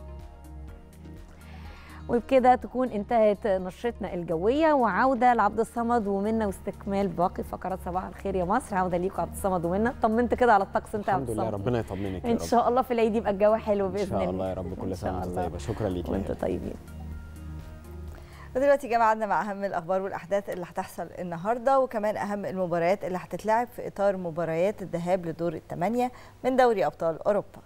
Speaker 2: وبكده تكون انتهت نشرتنا الجويه وعوده لعبد الصمد ومنا واستكمال باقي فقرات صباح الخير يا مصر عوده ليكم عبد الصمد ومنا طمنت كده على الطقس انت يا عبد
Speaker 6: الحمد لله
Speaker 2: الصمد
Speaker 6: ربنا يطمنك يا
Speaker 2: ان
Speaker 6: رب
Speaker 2: شاء الله في العيد يبقى الجو حلو باذن
Speaker 6: ان شاء
Speaker 2: الله
Speaker 6: الله يا رب
Speaker 2: إن
Speaker 6: كل سنه
Speaker 2: شاء
Speaker 6: وانت
Speaker 2: الله.
Speaker 6: طيبه شكرا ليك يا
Speaker 2: وانتم
Speaker 6: هبة.
Speaker 2: طيبين
Speaker 5: ودلوقتي جمعنا مع اهم الاخبار والاحداث اللي هتحصل النهارده وكمان اهم المباريات اللي هتتلعب في اطار مباريات الذهاب لدور الثمانيه من دوري ابطال اوروبا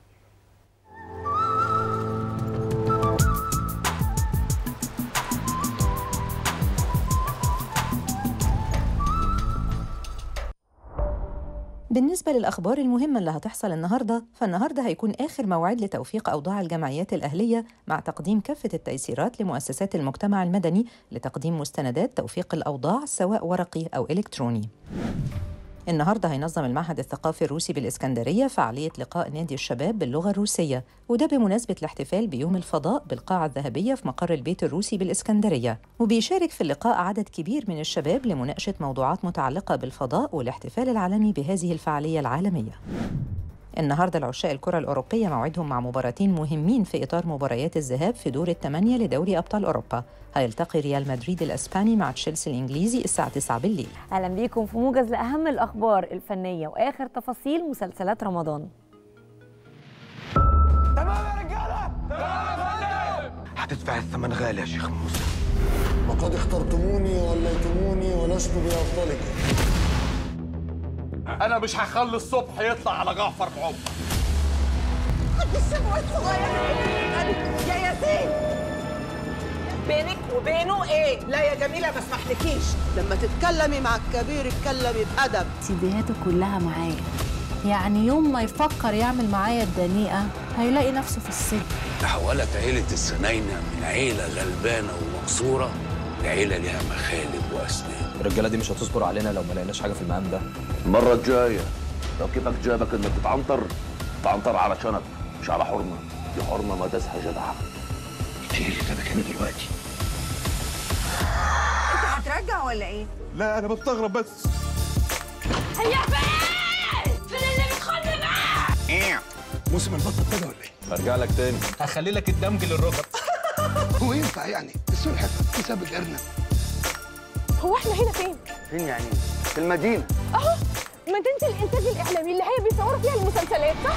Speaker 4: بالنسبة للأخبار المهمة اللي هتحصل النهاردة فالنهاردة هيكون آخر موعد لتوثيق أوضاع الجمعيات الأهلية مع تقديم كافة التيسيرات لمؤسسات المجتمع المدني لتقديم مستندات توثيق الأوضاع سواء ورقي أو إلكتروني النهارده هينظم المعهد الثقافي الروسي بالإسكندرية فعالية لقاء نادي الشباب باللغة الروسية وده بمناسبة الاحتفال بيوم الفضاء بالقاعة الذهبية في مقر البيت الروسي بالإسكندرية وبيشارك في اللقاء عدد كبير من الشباب لمناقشة موضوعات متعلقة بالفضاء والاحتفال العالمي بهذه الفعالية العالمية النهارده العشاء الكرة الأوروبية موعدهم مع مباراتين مهمين في إطار مباريات الذهاب في دور الثمانية لدوري أبطال أوروبا هيلتقي ريال مدريد الأسباني مع تشيلسي الإنجليزي الساعة 9 بالليل
Speaker 2: اهلا بيكم في موجز لاهم الاخبار الفنيه واخر تفاصيل مسلسلات رمضان
Speaker 3: هتدفع الثمن غالي يا شيخ موسى
Speaker 8: وقد اخترتموني ووليتموني ولست بأفضلكم
Speaker 3: انا مش هخلي الصبح يطلع على جعفر بعمر
Speaker 9: يا ياسين بينك وبينه ايه؟ لا يا جميلة ما اسمحلكيش لما تتكلمي مع الكبير اتكلمي بأدب
Speaker 10: سيديهاته كلها معايا يعني يوم ما يفكر يعمل معايا الدنيئة هيلاقي نفسه في السجن تحولت عيلة السناينة من عيلة غلبانة ومقصورة لعيلة ليها مخالب وأسنان
Speaker 11: الرجاله دي مش هتصبر علينا لو ما لقيناش حاجه في المقام ده
Speaker 12: المرة الجاية لو كيفك جابك انك تتعنطر تعنطر على شنب مش على حرمة دي حرمة ما داسها جدع
Speaker 10: في اللي كده كان دلوقتي
Speaker 13: انت هترجع ولا ايه؟
Speaker 3: لا انا بستغرب بس
Speaker 13: هيا فين؟ فين اللي بتخلي معاه؟
Speaker 3: ايه موسم البط ابتدى ولا ايه؟
Speaker 11: هرجع لك تاني
Speaker 3: هخلي لك الدمج للركب هو ينفع يعني السلحفاه تساب الارنب
Speaker 14: هو احنا هنا فين؟
Speaker 12: فين يعني في المدينة
Speaker 14: اهو مدينة الإنتاج الإعلامي اللي هي بيصوروا فيها المسلسلات صح؟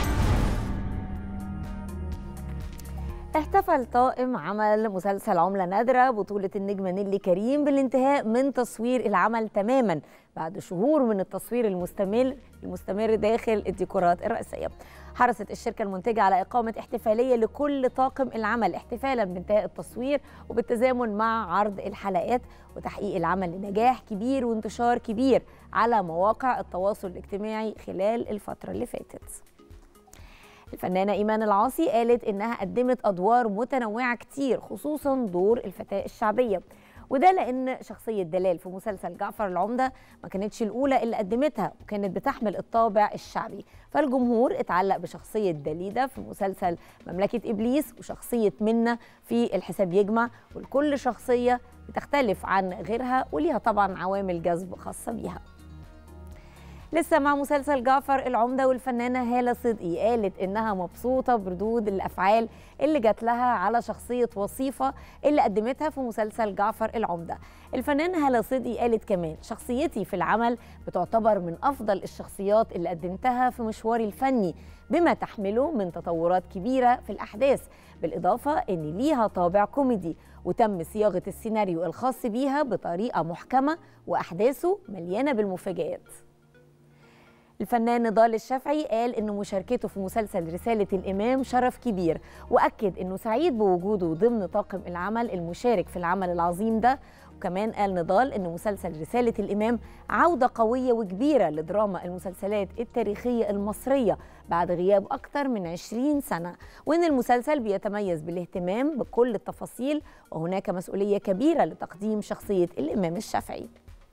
Speaker 2: احتفل طاقم عمل مسلسل عملة نادرة بطولة النجمة نيلي كريم بالانتهاء من تصوير العمل تماما بعد شهور من التصوير المستمر المستمر داخل الديكورات الرئيسية حرصت الشركة المنتجة على إقامة احتفالية لكل طاقم العمل احتفالا بانتهاء التصوير وبالتزامن مع عرض الحلقات وتحقيق العمل لنجاح كبير وانتشار كبير على مواقع التواصل الاجتماعي خلال الفترة اللي فاتت الفنانة إيمان العاصي قالت إنها قدمت أدوار متنوعة كتير خصوصا دور الفتاة الشعبية وده لأن شخصية دلال في مسلسل جعفر العمدة ما كانتش الأولى اللي قدمتها وكانت بتحمل الطابع الشعبي فالجمهور اتعلق بشخصية دليدة في مسلسل مملكة إبليس وشخصية منة في الحساب يجمع والكل شخصية بتختلف عن غيرها وليها طبعا عوامل جذب خاصة بيها لسه مع مسلسل جعفر العمدة والفنانة هالة صدقي قالت إنها مبسوطة بردود الأفعال اللي جات لها على شخصية وصيفة اللي قدمتها في مسلسل جعفر العمدة الفنانة هالة صدقي قالت كمان شخصيتي في العمل بتعتبر من أفضل الشخصيات اللي قدمتها في مشواري الفني بما تحمله من تطورات كبيرة في الأحداث بالإضافة إن ليها طابع كوميدي وتم صياغة السيناريو الخاص بيها بطريقة محكمة وأحداثه مليانة بالمفاجآت الفنان نضال الشافعي قال ان مشاركته في مسلسل رساله الامام شرف كبير واكد انه سعيد بوجوده ضمن طاقم العمل المشارك في العمل العظيم ده وكمان قال نضال ان مسلسل رساله الامام عوده قويه وكبيره لدراما المسلسلات التاريخيه المصريه بعد غياب اكثر من 20 سنه وان المسلسل بيتميز بالاهتمام بكل التفاصيل وهناك مسؤوليه كبيره لتقديم شخصيه الامام الشافعي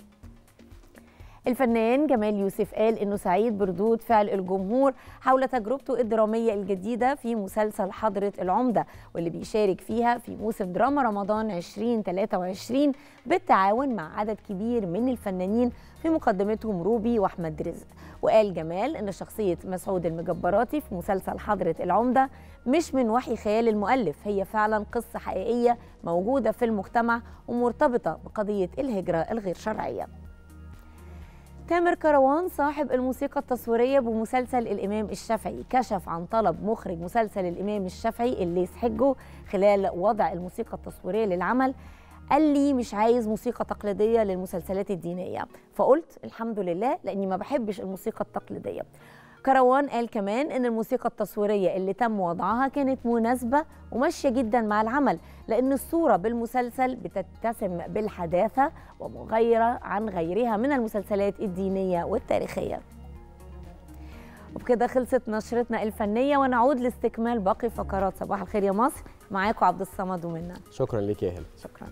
Speaker 2: الفنان جمال يوسف قال انه سعيد بردود فعل الجمهور حول تجربته الدراميه الجديده في مسلسل حضره العمده واللي بيشارك فيها في موسم دراما رمضان 2023 بالتعاون مع عدد كبير من الفنانين في مقدمتهم روبي واحمد رزق وقال جمال ان شخصيه مسعود المجبراتي في مسلسل حضره العمده مش من وحي خيال المؤلف هي فعلا قصه حقيقيه موجوده في المجتمع ومرتبطه بقضيه الهجره الغير شرعيه تامر كروان صاحب الموسيقى التصويرية بمسلسل الإمام الشافعي كشف عن طلب مخرج مسلسل الإمام الشافعي اللي يسحجه خلال وضع الموسيقى التصويرية للعمل قال لي مش عايز موسيقى تقليدية للمسلسلات الدينية فقلت الحمد لله لأني ما بحبش الموسيقى التقليدية كروان قال كمان ان الموسيقى التصويريه اللي تم وضعها كانت مناسبه وماشيه جدا مع العمل لان الصوره بالمسلسل بتتسم بالحداثه ومغايره عن غيرها من المسلسلات الدينيه والتاريخيه وبكده خلصت نشرتنا الفنيه ونعود لاستكمال باقي فقرات صباح الخير يا مصر معاكم عبد الصمد ومنى
Speaker 6: شكرا ليك يا هلا
Speaker 2: شكرا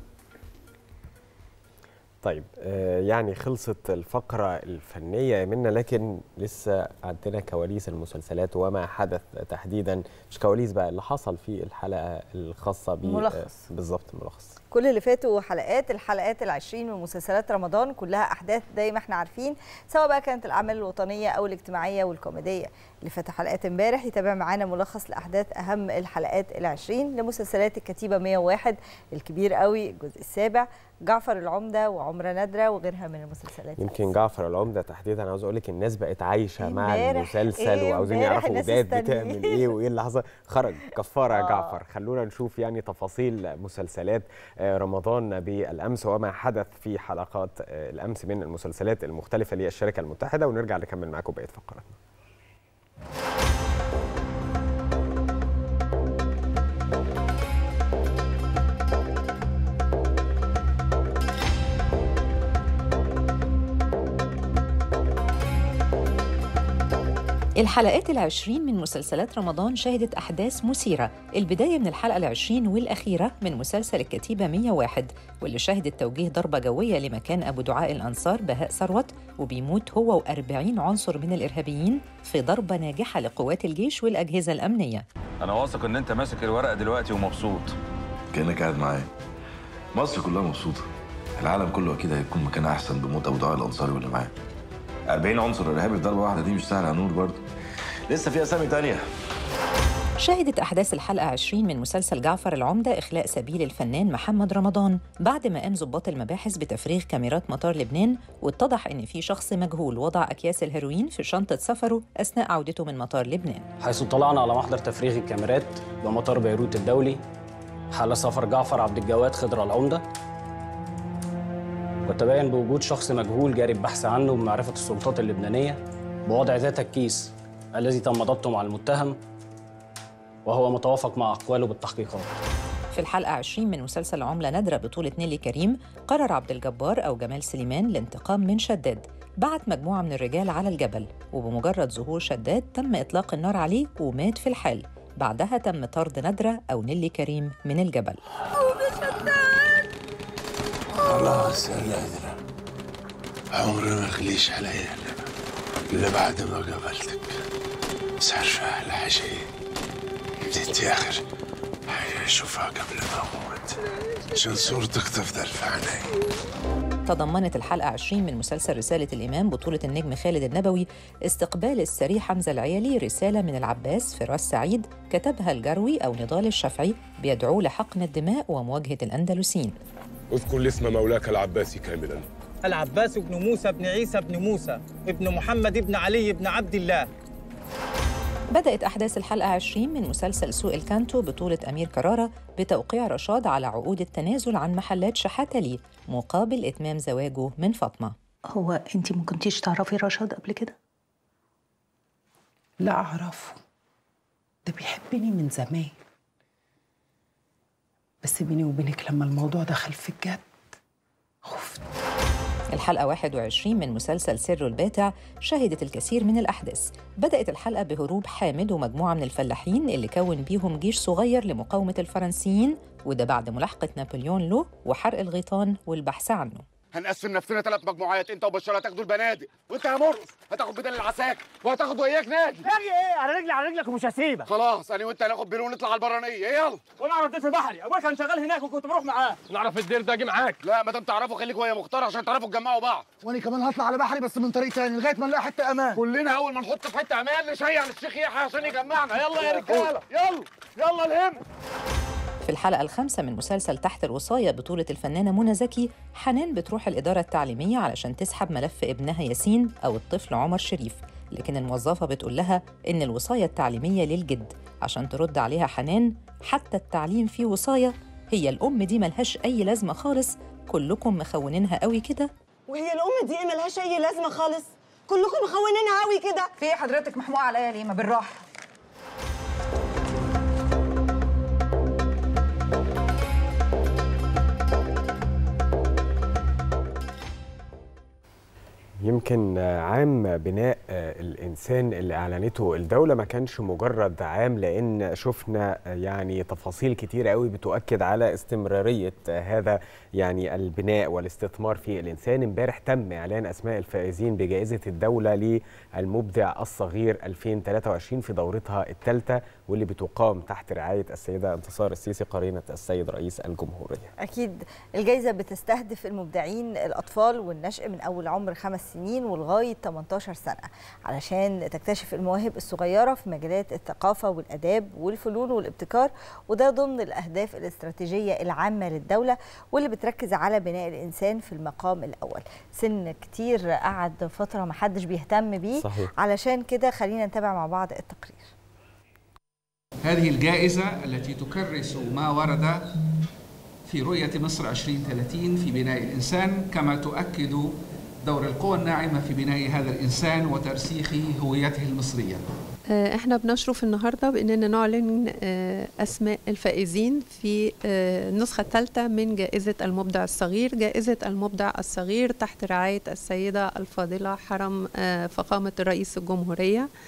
Speaker 6: طيب آه يعني خلصت الفقرة الفنية يا منا لكن لسه عندنا كواليس المسلسلات وما حدث تحديدا مش كواليس بقى اللي حصل في الحلقة الخاصة ب
Speaker 5: ملخص.
Speaker 6: آه بالظبط ملخص
Speaker 5: كل اللي فاتوا حلقات الحلقات العشرين من مسلسلات رمضان كلها أحداث زي ما احنا عارفين سواء بقى كانت الأعمال الوطنية أو الاجتماعية والكوميدية اللي فات حلقات امبارح يتابع معانا ملخص لأحداث أهم الحلقات العشرين لمسلسلات الكتيبة 101 الكبير قوي الجزء السابع جعفر العمدة وعمرة نادرة وغيرها من المسلسلات
Speaker 6: يمكن جعفر العمدة تحديدا عاوز اقول لك الناس بقت عايشة مع
Speaker 5: امبارح
Speaker 6: المسلسل
Speaker 5: إيه
Speaker 6: وعاوزين
Speaker 5: امبارح
Speaker 6: يعرفوا
Speaker 5: الناس
Speaker 6: وداد
Speaker 5: مستنيين.
Speaker 6: بتعمل ايه وايه اللي حصل خرج كفارة يا
Speaker 5: آه.
Speaker 6: جعفر خلونا نشوف يعني تفاصيل مسلسلات آه، رمضان بالامس وما حدث في حلقات آه، الامس من المسلسلات المختلفة للشركة المتحدة ونرجع نكمل معاكم بقية فقراتنا
Speaker 4: الحلقات العشرين من مسلسلات رمضان شهدت أحداث مثيرة البداية من الحلقة العشرين والأخيرة من مسلسل الكتيبة 101 واللي شهدت توجيه ضربة جوية لمكان أبو دعاء الأنصار بهاء ثروت وبيموت هو و40 عنصر من الإرهابيين في ضربة ناجحة لقوات الجيش والأجهزة الأمنية
Speaker 15: انا واثق ان انت ماسك الورقه دلوقتي ومبسوط
Speaker 16: كانك قاعد معايا مصر كلها مبسوطه العالم كله اكيد هيكون مكان احسن بموت ابو دعاء الانصاري واللي معاه 40 عنصر ارهابي في ضربه واحده دي مش سهله يا نور برضه لسه في اسامي تانية
Speaker 4: شهدت أحداث الحلقة 20 من مسلسل جعفر العمدة إخلاء سبيل الفنان محمد رمضان بعد ما قام ضباط المباحث بتفريغ كاميرات مطار لبنان واتضح إن في شخص مجهول وضع أكياس الهيروين في شنطة سفره أثناء عودته من مطار لبنان
Speaker 17: حيث اطلعنا على محضر تفريغ الكاميرات بمطار بيروت الدولي حال سفر جعفر عبد الجواد خضر العمدة وتبين بوجود شخص مجهول جاري البحث عنه بمعرفة السلطات اللبنانية بوضع ذات الكيس الذي تم ضبطه مع المتهم وهو متوافق مع أقواله بالتحقيقات
Speaker 4: في الحلقة 20 من مسلسل عملة نادرة بطولة نيلي كريم قرر عبد الجبار أو جمال سليمان الانتقام من شداد بعت مجموعة من الرجال على الجبل وبمجرد ظهور شداد تم إطلاق النار عليه ومات في الحال بعدها تم طرد نادرة أو نيلي كريم من الجبل
Speaker 10: خلاص يا نادرة عمري ما اغليش عليا الا بعد ما قابلتك بس عارفة احلى حاجة ايه؟ انت اخر حاجة اشوفها قبل ما اموت عشان صورتك تفضل في عيني
Speaker 4: تضمنت الحلقة 20 من مسلسل رسالة الإمام بطولة النجم خالد النبوي استقبال السري حمزة العيالي رسالة من العباس فراس سعيد كتبها الجروي أو نضال الشافعي بيدعو لحقن الدماء ومواجهة الأندلسيين
Speaker 18: اذكر الاسم مولاك العباسي كاملا
Speaker 19: العباس بن موسى بن عيسى بن موسى ابن محمد بن علي بن عبد الله
Speaker 4: بدأت أحداث الحلقة 20 من مسلسل سوق الكانتو بطولة أمير كرارة بتوقيع رشاد على عقود التنازل عن محلات شحاتة ليه مقابل إتمام زواجه من فاطمة
Speaker 20: هو انت ما كنتيش تعرفي رشاد قبل كده
Speaker 21: لا أعرفه ده بيحبني من زمان بس بيني وبينك لما الموضوع دخل في الجد
Speaker 4: الحلقة 21 من مسلسل سر الباتع شهدت الكثير من الأحداث بدأت الحلقة بهروب حامد ومجموعة من الفلاحين اللي كون بيهم جيش صغير لمقاومة الفرنسيين وده بعد ملاحقة نابليون له وحرق الغيطان والبحث عنه
Speaker 3: هنقسم نفسنا ثلاث مجموعات انت وبشار هتاخدوا البنادق وانت يا مرقص هتاخد بدل العساكر وهتاخد وياك نادي
Speaker 19: ناجي ايه على رجلي على رجلك ومش هسيبك
Speaker 3: خلاص انا وانت هناخد بيرو ونطلع على البرانيه يلا
Speaker 19: وانا اعرف في بحري ابويا كان شغال هناك وكنت بروح معاه
Speaker 3: نعرف الدير ده اجي معاك لا ما دام تعرفوا خليك ويا مختار عشان تعرفوا تجمعوا بعض
Speaker 8: وانا كمان هطلع على بحري بس من طريق تاني لغايه ما نلاقي حته امان
Speaker 3: كلنا اول ما نحط في حته امان نشيع للشيخ يحيى عشان يجمعنا يلا يا رجاله يلا يلا الهم
Speaker 4: في الحلقة الخامسة من مسلسل تحت الوصاية بطولة الفنانة منى زكي حنان بتروح الإدارة التعليمية علشان تسحب ملف ابنها ياسين أو الطفل عمر شريف لكن الموظفة بتقول لها إن الوصاية التعليمية للجد عشان ترد عليها حنان حتى التعليم فيه وصاية هي الأم دي ملهاش أي لازمة خالص كلكم مخونينها قوي كده
Speaker 14: وهي الام دي ايه ملهاش اي لازمه خالص كلكم مخونينها قوي كده
Speaker 13: في إيه حضرتك محموقه عليا ليه ما بالراحه
Speaker 6: يمكن عام بناء الإنسان اللي أعلنته الدولة ما كانش مجرد عام لأن شفنا يعني تفاصيل كتير قوي بتؤكد على استمرارية هذا يعني البناء والاستثمار في الإنسان امبارح تم إعلان أسماء الفائزين بجائزة الدولة للمبدع الصغير 2023 في دورتها الثالثة واللي بتقام تحت رعاية السيدة انتصار السيسي قرينة السيد رئيس الجمهورية
Speaker 5: أكيد الجائزة بتستهدف المبدعين الأطفال والنشء من أول عمر خمس سنين ولغاية 18 سنة علشان تكتشف المواهب الصغيرة في مجالات الثقافة والأداب والفنون والابتكار وده ضمن الأهداف الاستراتيجية العامة للدولة واللي بتركز على بناء الإنسان في المقام الأول سن كتير قعد فترة محدش بيهتم بيه
Speaker 6: صحيح.
Speaker 5: علشان كده خلينا نتابع مع بعض التقرير
Speaker 22: هذه الجائزة التي تكرس ما ورد في رؤية مصر 2030 في بناء الإنسان كما تؤكد دور القوى الناعمة في بناء هذا الإنسان وترسيخ هويته المصرية
Speaker 23: احنا بنشرف النهارده باننا نعلن اسماء الفائزين في النسخه الثالثه من جائزه المبدع الصغير جائزه المبدع الصغير تحت رعايه السيده الفاضله حرم فخامه رئيس الجمهوريه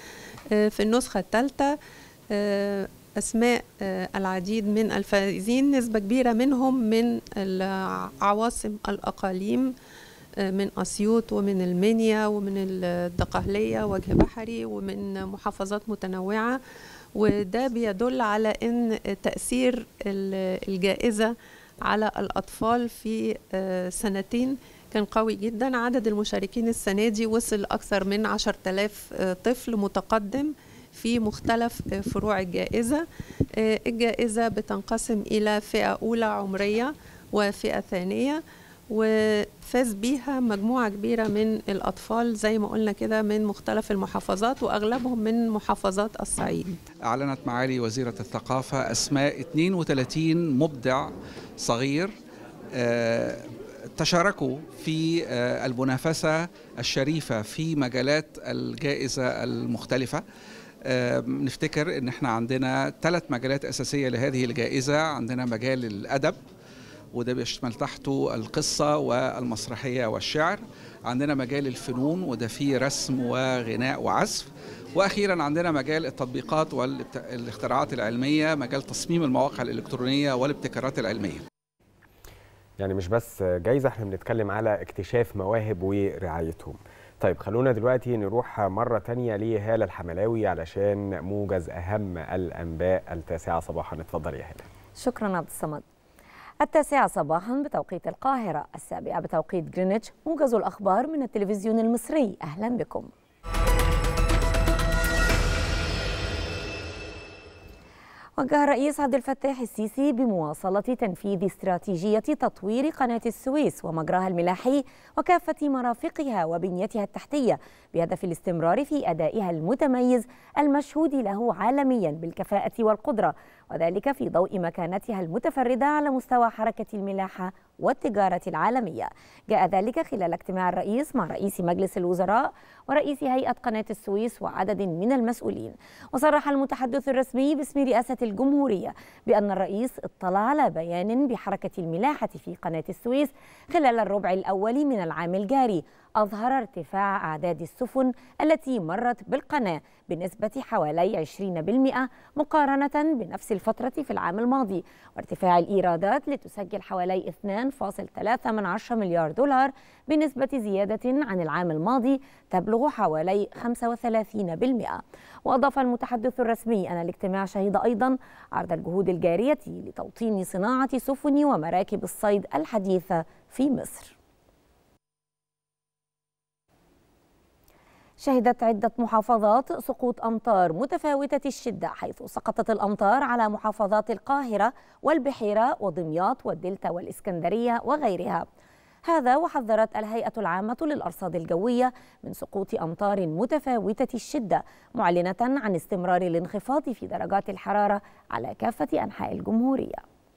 Speaker 23: آه، في النسخة الثالثة آه، أسماء آه، العديد من الفائزين نسبة كبيرة منهم من العواصم الأقاليم آه، من أسيوط ومن المنيا ومن الدقهلية وجه بحري ومن محافظات متنوعة وده بيدل على أن تأثير ال- الجائزة على الأطفال في آه، سنتين كان قوي جدا عدد المشاركين السنة دي وصل أكثر من 10,000 آه، طفل متقدم في مختلف آه، فروع الجائزة آه، الجائزة بتنقسم إلى فئة أولى عمرية وفئة ثانية وفاز بيها مجموعة كبيرة من الأطفال زي ما قلنا كده من مختلف المحافظات وأغلبهم من محافظات الصعيد
Speaker 22: أعلنت معالي وزيرة الثقافة أسماء 32 مبدع صغير آه، تشاركوا في آه، المنافسة الشريفة في مجالات الجائزة المختلفة آه، نفتكر ان احنا عندنا ثلاث مجالات اساسيه لهذه الجائزه عندنا مجال الادب وده بيشمل تحته القصه والمسرحيه والشعر عندنا مجال الفنون وده فيه رسم وغناء وعزف واخيرا عندنا مجال التطبيقات والاختراعات العلميه مجال تصميم المواقع الالكترونيه والابتكارات العلميه
Speaker 6: يعني مش بس جايزة احنا بنتكلم على اكتشاف مواهب ورعايتهم طيب خلونا دلوقتي نروح مرة تانية لهالة الحملاوي علشان موجز أهم الأنباء التاسعة صباحا اتفضل يا هالة
Speaker 2: شكرا عبد الصمد التاسعة صباحا بتوقيت القاهرة السابعة بتوقيت جرينتش موجز الأخبار من التلفزيون المصري أهلا بكم وجه الرئيس عبد الفتاح السيسي بمواصلة تنفيذ استراتيجية تطوير قناة السويس ومجراها الملاحي وكافة مرافقها وبنيتها التحتية بهدف الاستمرار في أدائها المتميز المشهود له عالميا بالكفاءة والقدرة وذلك في ضوء مكانتها المتفردة على مستوى حركة الملاحة والتجارة العالمية جاء ذلك خلال اجتماع الرئيس مع رئيس مجلس الوزراء ورئيس هيئة قناة السويس وعدد من المسؤولين وصرح المتحدث الرسمي باسم رئاسة الجمهورية بأن الرئيس اطلع على بيان بحركة الملاحة في قناة السويس خلال الربع الأول من العام الجاري أظهر ارتفاع أعداد السفن التي مرت بالقناة بنسبة حوالي 20% مقارنة بنفس الفترة في العام الماضي وارتفاع الإيرادات لتسجل حوالي 2.3 من عشرة مليار دولار بنسبة زيادة عن العام الماضي تبلغ حوالي 35% وأضاف المتحدث الرسمي أن الاجتماع شهد أيضا عرض الجهود الجارية لتوطين صناعة سفن ومراكب الصيد الحديثة في مصر شهدت عدة محافظات سقوط أمطار متفاوتة الشدة حيث سقطت الأمطار على محافظات القاهرة والبحيرة ودمياط والدلتا والإسكندرية وغيرها هذا وحذرت الهيئة العامة للأرصاد الجوية من سقوط أمطار متفاوتة الشدة معلنة عن استمرار الانخفاض في درجات الحرارة على كافة أنحاء الجمهورية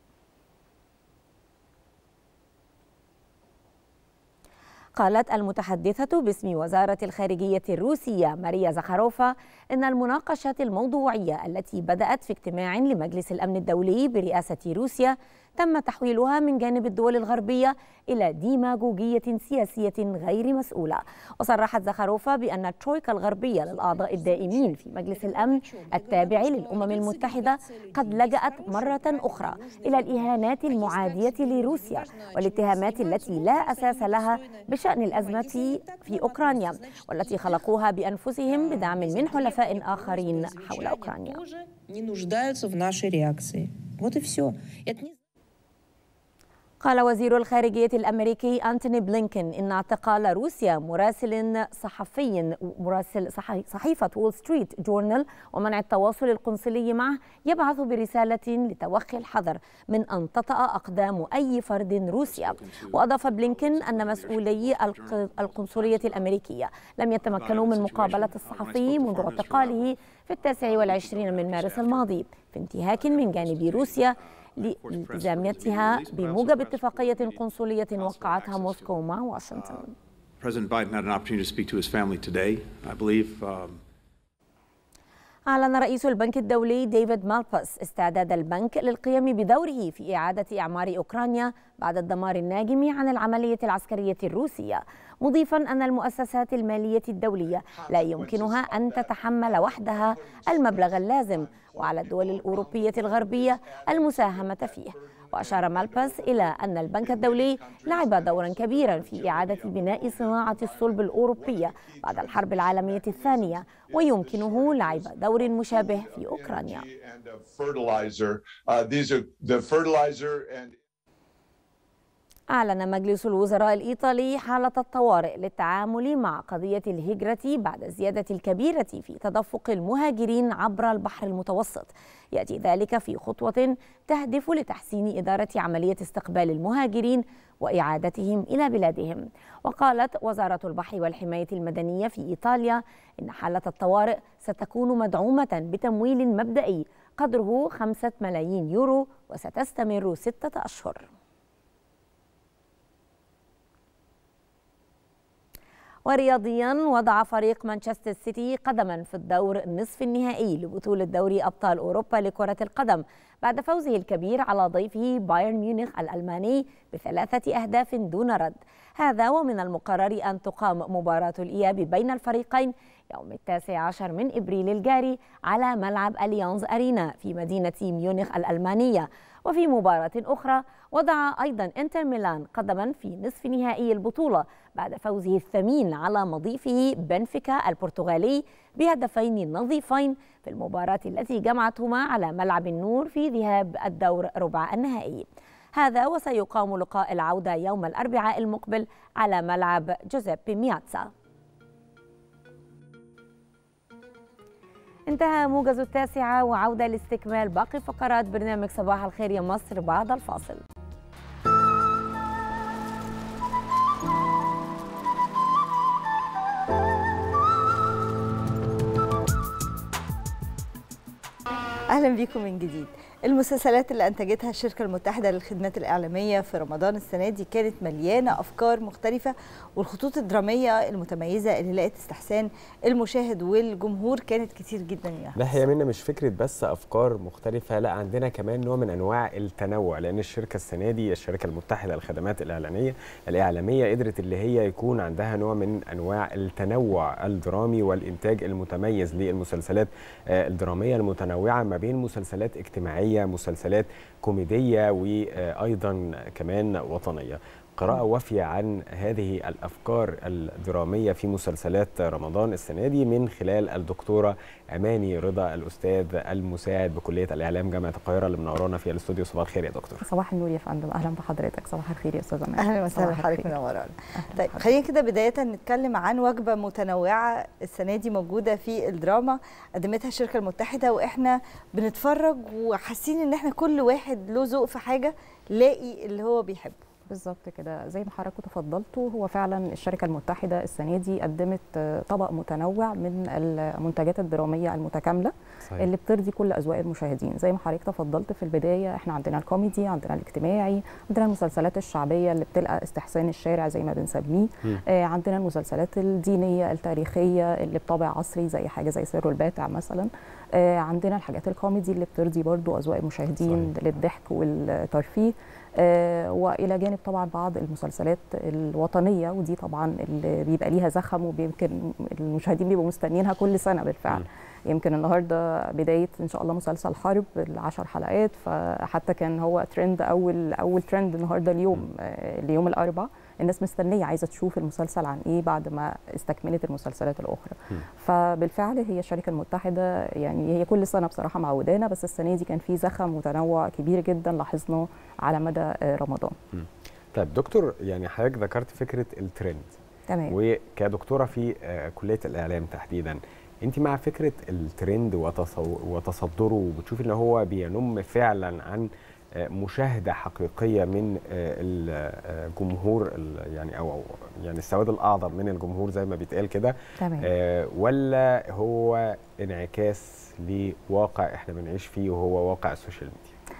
Speaker 2: قالت المتحدثة باسم وزارة الخارجية الروسية ماريا زخاروفا إن المناقشات الموضوعية التي بدأت في اجتماع لمجلس الأمن الدولي برئاسة روسيا تم تحويلها من جانب الدول الغربية إلى ديماغوجية سياسية غير مسؤولة وصرحت زخاروفا بأن الترويكا الغربية للأعضاء الدائمين في مجلس الأمن التابع للأمم المتحدة قد لجأت مرة أخرى إلى الإهانات المعادية لروسيا والاتهامات التي لا أساس لها بشأن الأزمة في أوكرانيا والتي خلقوها بأنفسهم بدعم من حلفاء آخرين حول أوكرانيا
Speaker 1: не нуждаются в нашей реакции. Вот и все. Это не
Speaker 2: قال وزير الخارجية الأمريكي أنتوني بلينكين إن اعتقال روسيا مراسل صحفي مراسل صحي صحيفة وول ستريت جورنال ومنع التواصل القنصلي معه يبعث برسالة لتوخي الحذر من أن تطأ أقدام أي فرد روسيا وأضاف بلينكين أن مسؤولي القنصلية الأمريكية لم يتمكنوا من مقابلة الصحفي منذ اعتقاله في التاسع والعشرين من مارس الماضي في انتهاك من جانب روسيا لالتزاماتها بموجب اتفاقية قنصلية وقعتها موسكو مع واشنطن.
Speaker 7: President Biden had an opportunity to speak to his family today. I believe um,
Speaker 2: أعلن رئيس البنك الدولي ديفيد مالباس استعداد البنك للقيام بدوره في إعادة إعمار أوكرانيا بعد الدمار الناجم عن العملية العسكرية الروسية مضيفا أن المؤسسات المالية الدولية لا يمكنها أن تتحمل وحدها المبلغ اللازم وعلى الدول الأوروبية الغربية المساهمة فيه وأشار مالباس إلى أن البنك الدولي لعب دورا كبيرا في إعادة بناء صناعة الصلب الأوروبية بعد الحرب العالمية الثانية ويمكنه لعب دور مشابه في أوكرانيا
Speaker 7: fertilizer. Uh, these are the fertilizer and
Speaker 2: أعلن مجلس الوزراء الإيطالي حالة الطوارئ للتعامل مع قضية الهجرة بعد الزيادة الكبيرة في تدفق المهاجرين عبر البحر المتوسط يأتي ذلك في خطوة تهدف لتحسين إدارة عملية استقبال المهاجرين وإعادتهم إلى بلادهم وقالت وزارة البحر والحماية المدنية في إيطاليا إن حالة الطوارئ ستكون مدعومة بتمويل مبدئي قدره خمسة ملايين يورو وستستمر ستة أشهر ورياضيا وضع فريق مانشستر سيتي قدما في الدور النصف النهائي لبطولة دوري أبطال أوروبا لكرة القدم بعد فوزه الكبير على ضيفه بايرن ميونخ الألماني بثلاثة أهداف دون رد هذا ومن المقرر أن تقام مباراة الإياب بين الفريقين يوم التاسع عشر من إبريل الجاري على ملعب أليانز أرينا في مدينة ميونخ الألمانية وفي مباراة أخرى وضع أيضا إنتر ميلان قدما في نصف نهائي البطولة بعد فوزه الثمين على مضيفه بنفيكا البرتغالي بهدفين نظيفين في المباراة التي جمعتهما على ملعب النور في ذهاب الدور ربع النهائي هذا وسيقام لقاء العودة يوم الأربعاء المقبل على ملعب جوزيبي مياتسا انتهى موجز التاسعة وعودة لاستكمال باقي فقرات برنامج صباح الخير يا مصر بعد الفاصل
Speaker 5: اهلا بيكم من جديد المسلسلات اللي انتجتها الشركه المتحده للخدمات الاعلاميه في رمضان السنه دي كانت مليانه افكار مختلفه والخطوط الدراميه المتميزه اللي لقت استحسان المشاهد والجمهور كانت كتير جدا يا
Speaker 6: لا هي منا مش فكره بس افكار مختلفه لا عندنا كمان نوع من انواع التنوع لان الشركه السنه دي الشركه المتحده للخدمات الاعلانيه الاعلاميه قدرت اللي هي يكون عندها نوع من انواع التنوع الدرامي والانتاج المتميز للمسلسلات آه، الدراميه المتنوعه ما بين مسلسلات اجتماعيه مسلسلات كوميديه وايضا كمان وطنيه قراءة وافية عن هذه الأفكار الدرامية في مسلسلات رمضان السنة دي من خلال الدكتورة أماني رضا الأستاذ المساعد بكلية الإعلام جامعة القاهرة اللي منورانا في الاستوديو صباح الخير يا دكتور
Speaker 9: صباح النور يا فندم اهلا بحضرتك صباح الخير يا استاذه ماهر
Speaker 5: اهلا وسهلا
Speaker 9: صباح
Speaker 5: حضرتك
Speaker 9: الخير.
Speaker 5: منورانا طيب خلينا كده بدايه نتكلم عن وجبه متنوعه السنه دي موجوده في الدراما قدمتها الشركه المتحده واحنا بنتفرج وحاسين ان احنا كل واحد له ذوق في حاجه لاقي اللي هو بيحبه
Speaker 9: بالظبط كده زي ما حضراتكم تفضلتوا هو فعلا الشركه المتحده السنه دي قدمت آه، طبق متنوع من المنتجات الدراميه المتكامله
Speaker 11: صحيح.
Speaker 9: اللي بترضي كل اذواق المشاهدين زي ما حضرتك تفضلت في البدايه احنا عندنا الكوميدي عندنا الاجتماعي عندنا المسلسلات الشعبيه اللي بتلقى استحسان الشارع زي ما بنسميه
Speaker 11: مم.
Speaker 9: آه، عندنا المسلسلات الدينيه التاريخيه اللي بطابع عصري زي حاجه زي سر الباتع مثلا آه، عندنا الحاجات الكوميدي اللي بترضي برضو اذواق المشاهدين للضحك والترفيه آه، والى جانب طبعا بعض المسلسلات الوطنيه ودي طبعا اللي بيبقى ليها زخم ويمكن المشاهدين بيبقوا مستنيينها كل سنه بالفعل يمكن النهارده بدايه ان شاء الله مسلسل حرب العشر حلقات فحتى كان هو ترند اول اول ترند النهارده اليوم آه، اليوم الاربعاء الناس مستنيه عايزه تشوف المسلسل عن ايه بعد ما استكملت المسلسلات الاخرى فبالفعل هي الشركه المتحده يعني هي كل سنه بصراحه معودانا بس السنه دي كان في زخم وتنوع كبير جدا لاحظناه على مدى آه، رمضان
Speaker 6: طيب دكتور يعني حضرتك ذكرت فكرة الترند
Speaker 9: تمام
Speaker 6: وكدكتورة في آه، كلية الإعلام تحديدا انت مع فكرة الترند وتصو- وتصدره وبتشوفي ان هو بينم فعلا عن آه، مشاهدة حقيقية من آه، الجمهور ال- يعني او أو- يعني السواد الأعظم من الجمهور زي ما بيتقال كده
Speaker 9: تمام.
Speaker 6: آه، ولا هو انعكاس لواقع احنا بنعيش فيه وهو واقع السوشيال ميديا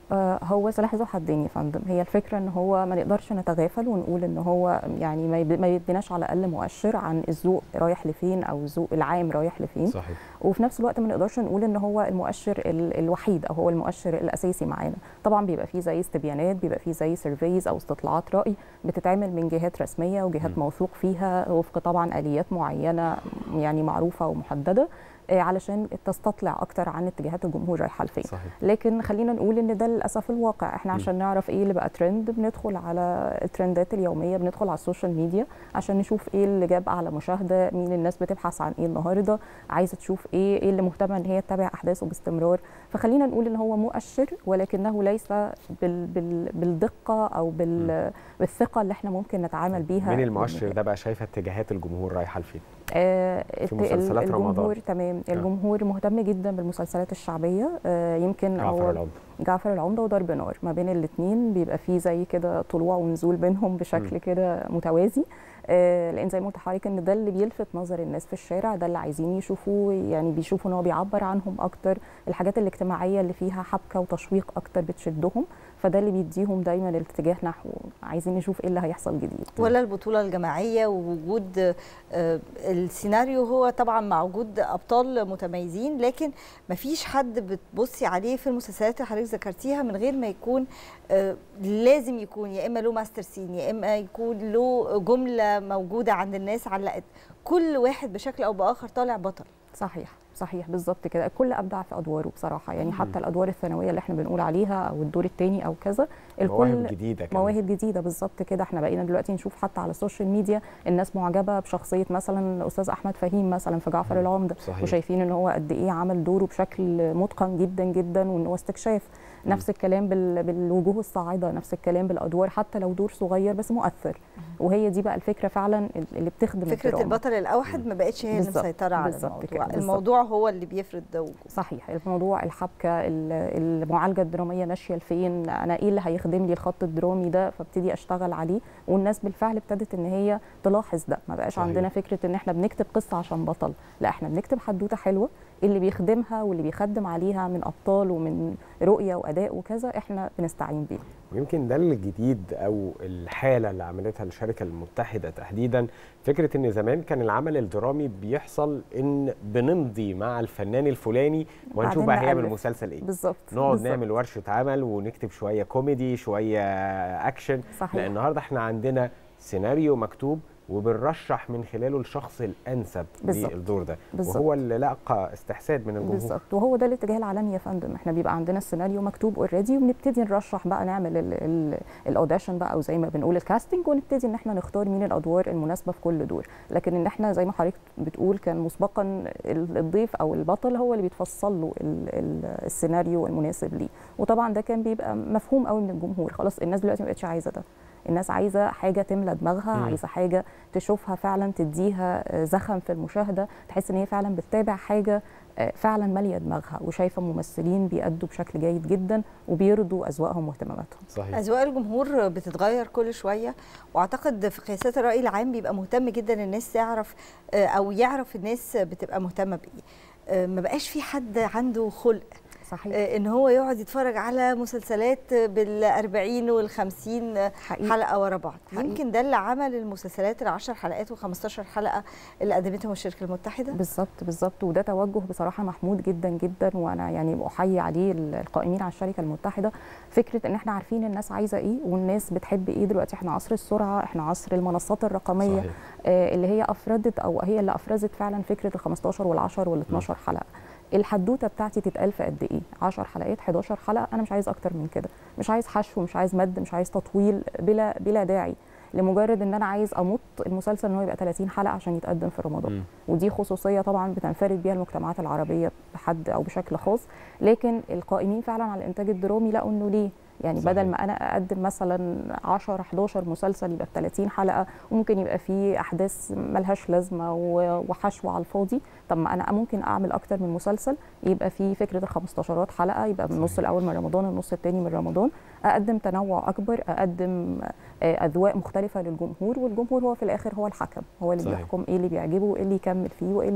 Speaker 9: آه، هو سلاح ذو حدين يا فندم هي الفكره ان هو ما نقدرش نتغافل ونقول ان هو يعني ما يب- ما يديناش على الاقل مؤشر عن الذوق رايح لفين او الذوق العام رايح لفين
Speaker 6: صحيح
Speaker 9: وفي نفس الوقت ما نقدرش نقول ان هو المؤشر ال- الوحيد او هو المؤشر الاساسي معانا طبعا بيبقى فيه زي استبيانات بيبقى فيه زي سيرفيز او استطلاعات راي بتتعمل من جهات رسميه وجهات موثوق فيها وفق طبعا اليات معينه يعني معروفه ومحدده آه، علشان تستطلع اكتر عن اتجاهات الجمهور رايحه لفين
Speaker 6: صحيح.
Speaker 9: لكن خلينا نقول ان ده للاسف الواقع احنا عشان نعرف ايه اللي بقى ترند بندخل على الترندات اليوميه بندخل على السوشيال ميديا عشان نشوف ايه اللي جاب اعلى مشاهده مين الناس بتبحث عن ايه النهارده عايزه تشوف ايه ايه اللي مهتمه ان هي تتابع احداثه باستمرار فخلينا نقول ان هو مؤشر ولكنه ليس بال بال بالدقه او بال بالثقه اللي احنا ممكن نتعامل بيها
Speaker 6: من المؤشر ده بقى شايفه اتجاهات الجمهور رايحه لفين
Speaker 9: آه،
Speaker 6: في
Speaker 9: الت-
Speaker 6: مسلسلات
Speaker 9: الجمهور
Speaker 6: رمضان.
Speaker 9: تمام الجمهور مهتم جدا بالمسلسلات الشعبيه آه، يمكن
Speaker 6: جعفر
Speaker 9: هو
Speaker 6: العمدة.
Speaker 9: جعفر العمده وضرب نار ما بين الاثنين بيبقى فيه زي كده طلوع ونزول بينهم بشكل
Speaker 6: مم.
Speaker 9: كده متوازي آه، لان زي ما قلت لحضرتك ان ده اللي بيلفت نظر الناس في الشارع ده اللي عايزين يشوفوه يعني بيشوفوا ان هو بيعبر عنهم اكتر الحاجات الاجتماعيه اللي فيها حبكه وتشويق اكتر بتشدهم فده اللي بيديهم دايما الاتجاه نحو عايزين نشوف ايه اللي هيحصل جديد
Speaker 5: ولا البطولة الجماعية ووجود آه، السيناريو هو طبعا مع وجود أبطال متميزين لكن مفيش حد بتبصي عليه في المسلسلات اللي حضرتك ذكرتيها من غير ما يكون آه، لازم يكون يا إما له ماستر سين يا إما يكون له جملة موجودة عند الناس علقت كل واحد بشكل أو بآخر طالع بطل
Speaker 9: صحيح صحيح بالظبط كده الكل ابدع في ادواره بصراحه يعني حتى الادوار الثانويه اللي احنا بنقول عليها او الدور الثاني او كذا
Speaker 6: مواهب جديدة كمان.
Speaker 9: مواهب جديده بالظبط كده احنا بقينا دلوقتي نشوف حتى على السوشيال ميديا الناس معجبه بشخصيه مثلا الاستاذ احمد فهيم مثلا في جعفر العمده
Speaker 6: صحيح.
Speaker 9: وشايفين ان هو قد ايه عمل دوره بشكل متقن جدا جدا وان هو استكشاف نفس الكلام بال... بالوجوه الصاعده نفس الكلام بالادوار حتى لو دور صغير بس مؤثر وهي دي بقى الفكره فعلا اللي بتخدم
Speaker 5: فكرة
Speaker 9: الدراما.
Speaker 5: البطل الأوحد ما بقتش هي اللي
Speaker 9: بالظبط،
Speaker 5: مسيطرة على
Speaker 9: بالظبط
Speaker 5: الموضوع
Speaker 9: كده، بالظبط.
Speaker 5: الموضوع هو اللي بيفرض ده وجوده
Speaker 9: صحيح الموضوع الحبكه ال- المعالجه الدراميه ماشيه لفين انا ايه اللي هيخدم لي الخط الدرامي ده فابتدي اشتغل عليه والناس بالفعل ابتدت ان هي تلاحظ ده ما بقاش
Speaker 6: صحيح.
Speaker 9: عندنا فكره ان احنا بنكتب قصه عشان بطل لا احنا بنكتب حدوته حلوه اللي بيخدمها واللي بيخدم عليها من ابطال ومن رؤيه واداء وكذا احنا بنستعين بيه
Speaker 6: ويمكن ده الجديد او الحاله اللي عملتها الشركه المتحده تحديدا فكره ان زمان كان العمل الدرامي بيحصل ان بنمضي مع الفنان الفلاني وهنشوف
Speaker 9: بعدين
Speaker 6: بقى هيعمل
Speaker 9: نألف.
Speaker 6: مسلسل ايه
Speaker 9: بالظبط
Speaker 6: نقعد
Speaker 9: بالظبط.
Speaker 6: نعمل ورشه عمل ونكتب شويه كوميدي شويه اكشن
Speaker 9: صحيح.
Speaker 6: لا النهارده احنا عندنا سيناريو مكتوب وبنرشح من خلاله الشخص الانسب
Speaker 9: بالظبط.
Speaker 6: للدور ده
Speaker 9: بالظبط.
Speaker 6: وهو اللي لقى استحسان من الجمهور
Speaker 9: بالظبط وهو ده الاتجاه العالمي يا فندم احنا بيبقى عندنا السيناريو مكتوب اوريدي وبنبتدي نرشح بقى نعمل الاوديشن بقى او زي ما بنقول الكاستنج ونبتدي ان احنا نختار مين الادوار المناسبه في كل دور لكن ان احنا زي ما حضرتك بتقول كان مسبقا ال- الضيف او البطل هو اللي بيتفصل له ال- ال- السيناريو المناسب ليه وطبعا ده كان بيبقى مفهوم قوي من الجمهور خلاص الناس دلوقتي ما بقتش عايزه ده الناس عايزه حاجه تملى دماغها
Speaker 6: مم.
Speaker 9: عايزه حاجه تشوفها فعلا تديها آه، زخم في المشاهده تحس ان هي فعلا بتتابع حاجه آه، فعلا ماليه دماغها وشايفه ممثلين بيأدوا بشكل جيد جدا وبيرضوا اذواقهم واهتماماتهم
Speaker 6: صحيح
Speaker 5: أذواق الجمهور بتتغير كل شوية وأعتقد في قياسات الرأي العام بيبقى مهتم جدا الناس تعرف آه، أو يعرف الناس بتبقى مهتمة بإيه آه، ما بقاش في حد عنده خلق
Speaker 9: صحيح
Speaker 5: آه، ان هو يقعد يتفرج على مسلسلات بال40 وال50 حلقه ورا بعض
Speaker 9: حقيقي.
Speaker 5: يمكن ده اللي عمل المسلسلات ال10 حلقات و15 حلقه اللي قدمتهم الشركه المتحده
Speaker 9: بالظبط بالظبط وده توجه بصراحه محمود جدا جدا وانا يعني احيي عليه القائمين على الشركه المتحده فكره ان احنا عارفين الناس عايزه ايه والناس بتحب ايه دلوقتي احنا عصر السرعه احنا عصر المنصات الرقميه
Speaker 6: صحيح.
Speaker 9: آه اللي هي افردت او هي اللي افرزت فعلا فكره ال 15 وال 10 وال 12 حلقه الحدوته بتاعتي تتقال في قد ايه 10 حلقات 11 حلقه انا مش عايز اكتر من كده مش عايز حشو مش عايز مد مش عايز تطويل بلا بلا داعي لمجرد ان انا عايز امط المسلسل ان هو يبقى 30 حلقه عشان يتقدم في رمضان
Speaker 6: مم.
Speaker 9: ودي خصوصيه طبعا بتنفرد بيها المجتمعات العربيه بحد او بشكل خاص لكن القائمين فعلا على الانتاج الدرامي لقوا انه ليه يعني
Speaker 6: صحيح.
Speaker 9: بدل ما انا اقدم مثلا 10 11 مسلسل يبقى ب 30 حلقه وممكن يبقى فيه احداث ملهاش لازمه و- وحشو على الفاضي طب ما انا ممكن اعمل اكتر من مسلسل يبقى فيه فكره ال 15 حلقه يبقى من النص الاول من رمضان النص الثاني من رمضان اقدم تنوع اكبر اقدم آه، اذواق مختلفه للجمهور والجمهور هو في الاخر هو الحكم هو اللي
Speaker 6: صحيح.
Speaker 9: بيحكم ايه اللي بيعجبه وايه اللي يكمل فيه وايه اللي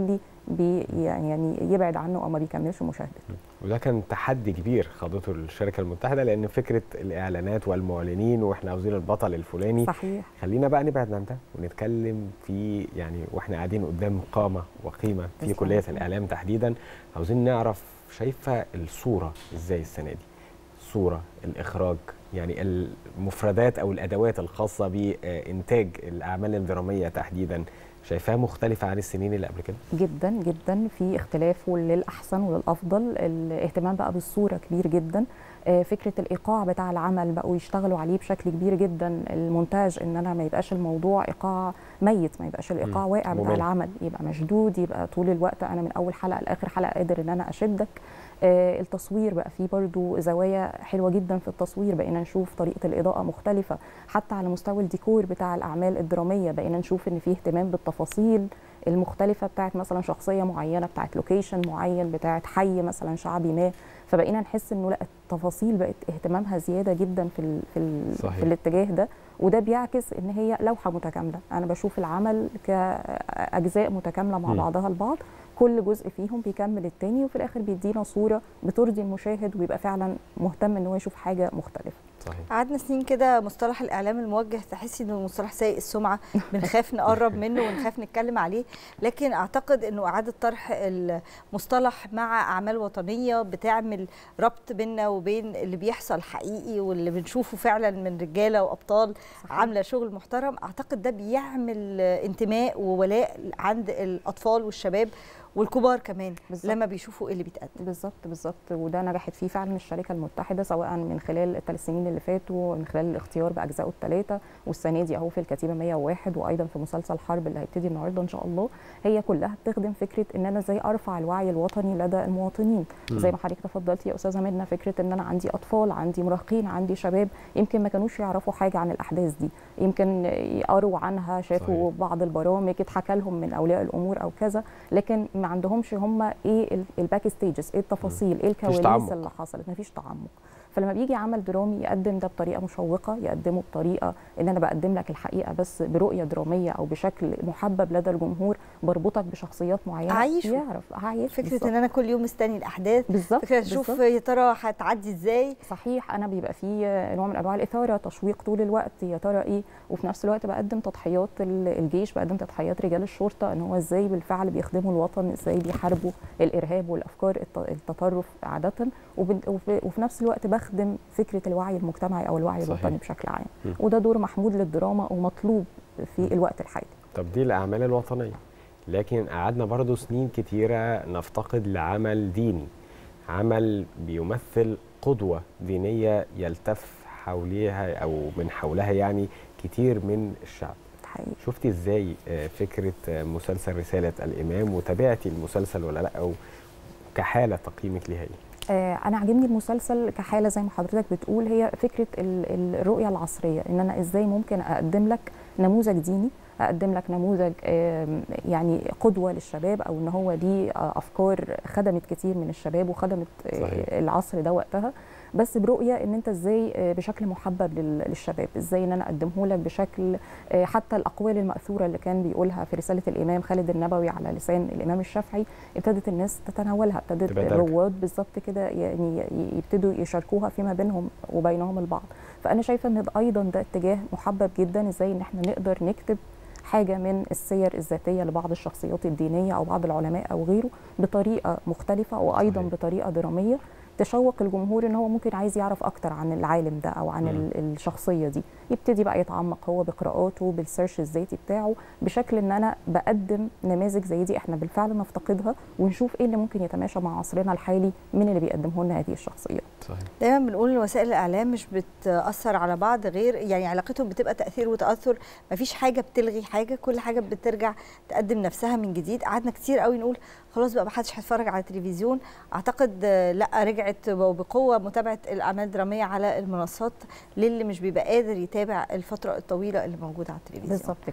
Speaker 9: بي يعني يعني يبعد عنه او ما بيكملش مشاهدته
Speaker 6: وده كان تحدي كبير خاضته الشركه المتحده لان فكره الاعلانات والمعلنين واحنا عاوزين البطل الفلاني
Speaker 9: صحيح
Speaker 6: خلينا بقى نبعد عن ده ونتكلم في يعني واحنا قاعدين قدام قامه وقيمه في
Speaker 9: بالظبط.
Speaker 6: كليه الاعلام تحديدا عاوزين نعرف شايفه الصوره ازاي السنه دي الصوره الاخراج يعني المفردات او الادوات الخاصه بانتاج الاعمال الدراميه تحديدا شايفاها مختلفه عن السنين اللي قبل كده
Speaker 9: جدا جدا في اختلاف للاحسن وللافضل الاهتمام بقى بالصوره كبير جدا آه، فكره الايقاع بتاع العمل بقوا يشتغلوا عليه بشكل كبير جدا المونتاج ان انا ما يبقاش الموضوع ايقاع ميت ما يبقاش الايقاع
Speaker 6: مم.
Speaker 9: واقع بتاع
Speaker 6: ممل.
Speaker 9: العمل يبقى مشدود يبقى طول الوقت انا من اول حلقه لاخر حلقه قادر ان انا اشدك آه، التصوير بقى فيه برضو زوايا حلوه جدا في التصوير بقينا نشوف طريقه الاضاءه مختلفه حتى على مستوى الديكور بتاع الاعمال الدراميه بقينا نشوف ان فيه اهتمام بالتفاصيل المختلفه بتاعت مثلا شخصيه معينه بتاعت لوكيشن معين بتاعت حي مثلا شعبي ما فبقينا نحس انه لا التفاصيل بقت اهتمامها زياده جدا في ال في, ال
Speaker 6: صحيح.
Speaker 9: في الاتجاه ده وده بيعكس ان هي لوحه متكامله انا بشوف العمل كاجزاء متكامله مع
Speaker 6: مم.
Speaker 9: بعضها البعض كل جزء فيهم بيكمل التاني وفي الاخر بيدينا صوره بترضي المشاهد ويبقى فعلا مهتم ان هو يشوف حاجه مختلفه
Speaker 6: صحيح
Speaker 5: قعدنا سنين كده مصطلح الاعلام الموجه تحسي انه مصطلح سيء السمعه بنخاف نقرب منه ونخاف نتكلم عليه لكن اعتقد انه اعاده طرح المصطلح مع اعمال وطنيه بتعمل ربط بيننا وبين اللي بيحصل حقيقي واللي بنشوفه فعلا من رجاله وابطال عامله شغل محترم اعتقد ده بيعمل انتماء وولاء عند الاطفال والشباب والكبار كمان
Speaker 9: بالظبط.
Speaker 5: لما بيشوفوا ايه اللي بيتقدم
Speaker 9: بالظبط بالظبط وده نجحت فيه فعلا الشركه المتحده سواء من خلال الثلاث سنين اللي فاتوا من خلال الاختيار باجزائه الثلاثه والسنه دي اهو في الكتيبه 101 وايضا في مسلسل حرب اللي هيبتدي النهارده ان شاء الله هي كلها بتخدم فكره ان انا ازاي ارفع الوعي الوطني لدى المواطنين
Speaker 6: مم.
Speaker 9: زي ما حضرتك تفضلتي يا استاذه منى فكره ان انا عندي اطفال عندي مراهقين عندي شباب يمكن ما كانوش يعرفوا حاجه عن الاحداث دي يمكن يقروا عنها شافوا
Speaker 6: صحيح.
Speaker 9: بعض البرامج اتحكى لهم من اولياء الامور او كذا لكن ما عندهمش هم ايه ال- الباك ستيجز ايه التفاصيل ايه
Speaker 6: مفيش
Speaker 9: الكواليس
Speaker 6: تعمق.
Speaker 9: اللي حصلت مفيش تعمق فلما بيجي عمل درامي يقدم ده بطريقه مشوقه يقدمه بطريقه ان انا بقدم لك الحقيقه بس برؤيه دراميه او بشكل محبب لدى الجمهور بربطك بشخصيات معينه
Speaker 5: أعيشه.
Speaker 9: يعرف اعيش
Speaker 5: فكره ان انا كل يوم مستني الاحداث
Speaker 9: بالظبط
Speaker 5: فكره اشوف
Speaker 9: بالظبط.
Speaker 5: يا ترى هتعدي ازاي
Speaker 9: صحيح انا بيبقى فيه نوع من انواع الاثاره تشويق طول الوقت يا ترى ايه وفي نفس الوقت بقدم تضحيات ال- الجيش بقدم تضحيات رجال الشرطه ان هو ازاي بالفعل بيخدموا الوطن ازاي بيحاربوا الارهاب والافكار الت- التطرف عاده وبن- وفي وفي نفس الوقت بخدم فكره الوعي المجتمعي او الوعي
Speaker 6: صحيح.
Speaker 9: الوطني بشكل عام
Speaker 6: مم.
Speaker 9: وده دور محمود للدراما ومطلوب في الوقت الحالي
Speaker 6: طب دي الاعمال الوطنيه لكن قعدنا برضو سنين كتيره نفتقد لعمل ديني عمل بيمثل قدوه دينيه يلتف حوليها او من حولها يعني كتير من الشعب
Speaker 9: حقيقي.
Speaker 6: شفتي ازاي آه، فكره آه، مسلسل رساله الامام وتابعتي المسلسل ولا لا او كحاله تقييمك ليها ايه
Speaker 9: آه، انا عاجبني المسلسل كحاله زي ما حضرتك بتقول هي فكره ال- ال- الرؤيه العصريه ان انا ازاي ممكن اقدم لك نموذج ديني اقدم لك نموذج آم، يعني قدوه للشباب او ان هو ليه آه، افكار خدمت كتير من الشباب وخدمت آه،
Speaker 6: صحيح.
Speaker 9: العصر ده وقتها بس برؤيه ان انت ازاي آه، بشكل محبب لل- للشباب ازاي ان انا اقدمه لك بشكل آه، حتى الاقوال الماثوره اللي كان بيقولها في رساله الامام خالد النبوي على لسان الامام الشافعي ابتدت الناس تتناولها ابتدت
Speaker 6: تبقى دارجة.
Speaker 9: الرواد بالظبط كده يعني ي- يبتدوا يشاركوها فيما بينهم وبينهم البعض فانا شايفه ان ده ايضا ده اتجاه محبب جدا ازاي ان احنا نقدر نكتب حاجه من السير الذاتيه لبعض الشخصيات الدينيه او بعض العلماء او غيره بطريقه مختلفه وايضا
Speaker 6: صحيح.
Speaker 9: بطريقه دراميه تشوق الجمهور ان هو ممكن عايز يعرف اكتر عن العالم ده او عن ال- الشخصيه دي يبتدي بقى يتعمق هو بقراءاته بالسيرش الذاتي بتاعه بشكل ان انا بقدم نماذج زي دي احنا بالفعل نفتقدها ونشوف ايه اللي ممكن يتماشى مع عصرنا الحالي من اللي بيقدمه لنا هذه الشخصيات
Speaker 6: صحيح
Speaker 5: دايما بنقول ان وسائل الاعلام مش بتاثر على بعض غير يعني علاقتهم بتبقى تاثير وتاثر مفيش حاجه بتلغي حاجه كل حاجه بترجع تقدم نفسها من جديد قعدنا كتير قوي نقول خلاص بقى ما حدش هيتفرج على التلفزيون اعتقد آه، لا رجعت بقوه متابعه الاعمال الدراميه على المنصات للي مش بيبقى قادر يتابع الفتره الطويله اللي موجوده على التلفزيون
Speaker 9: بالظبط كده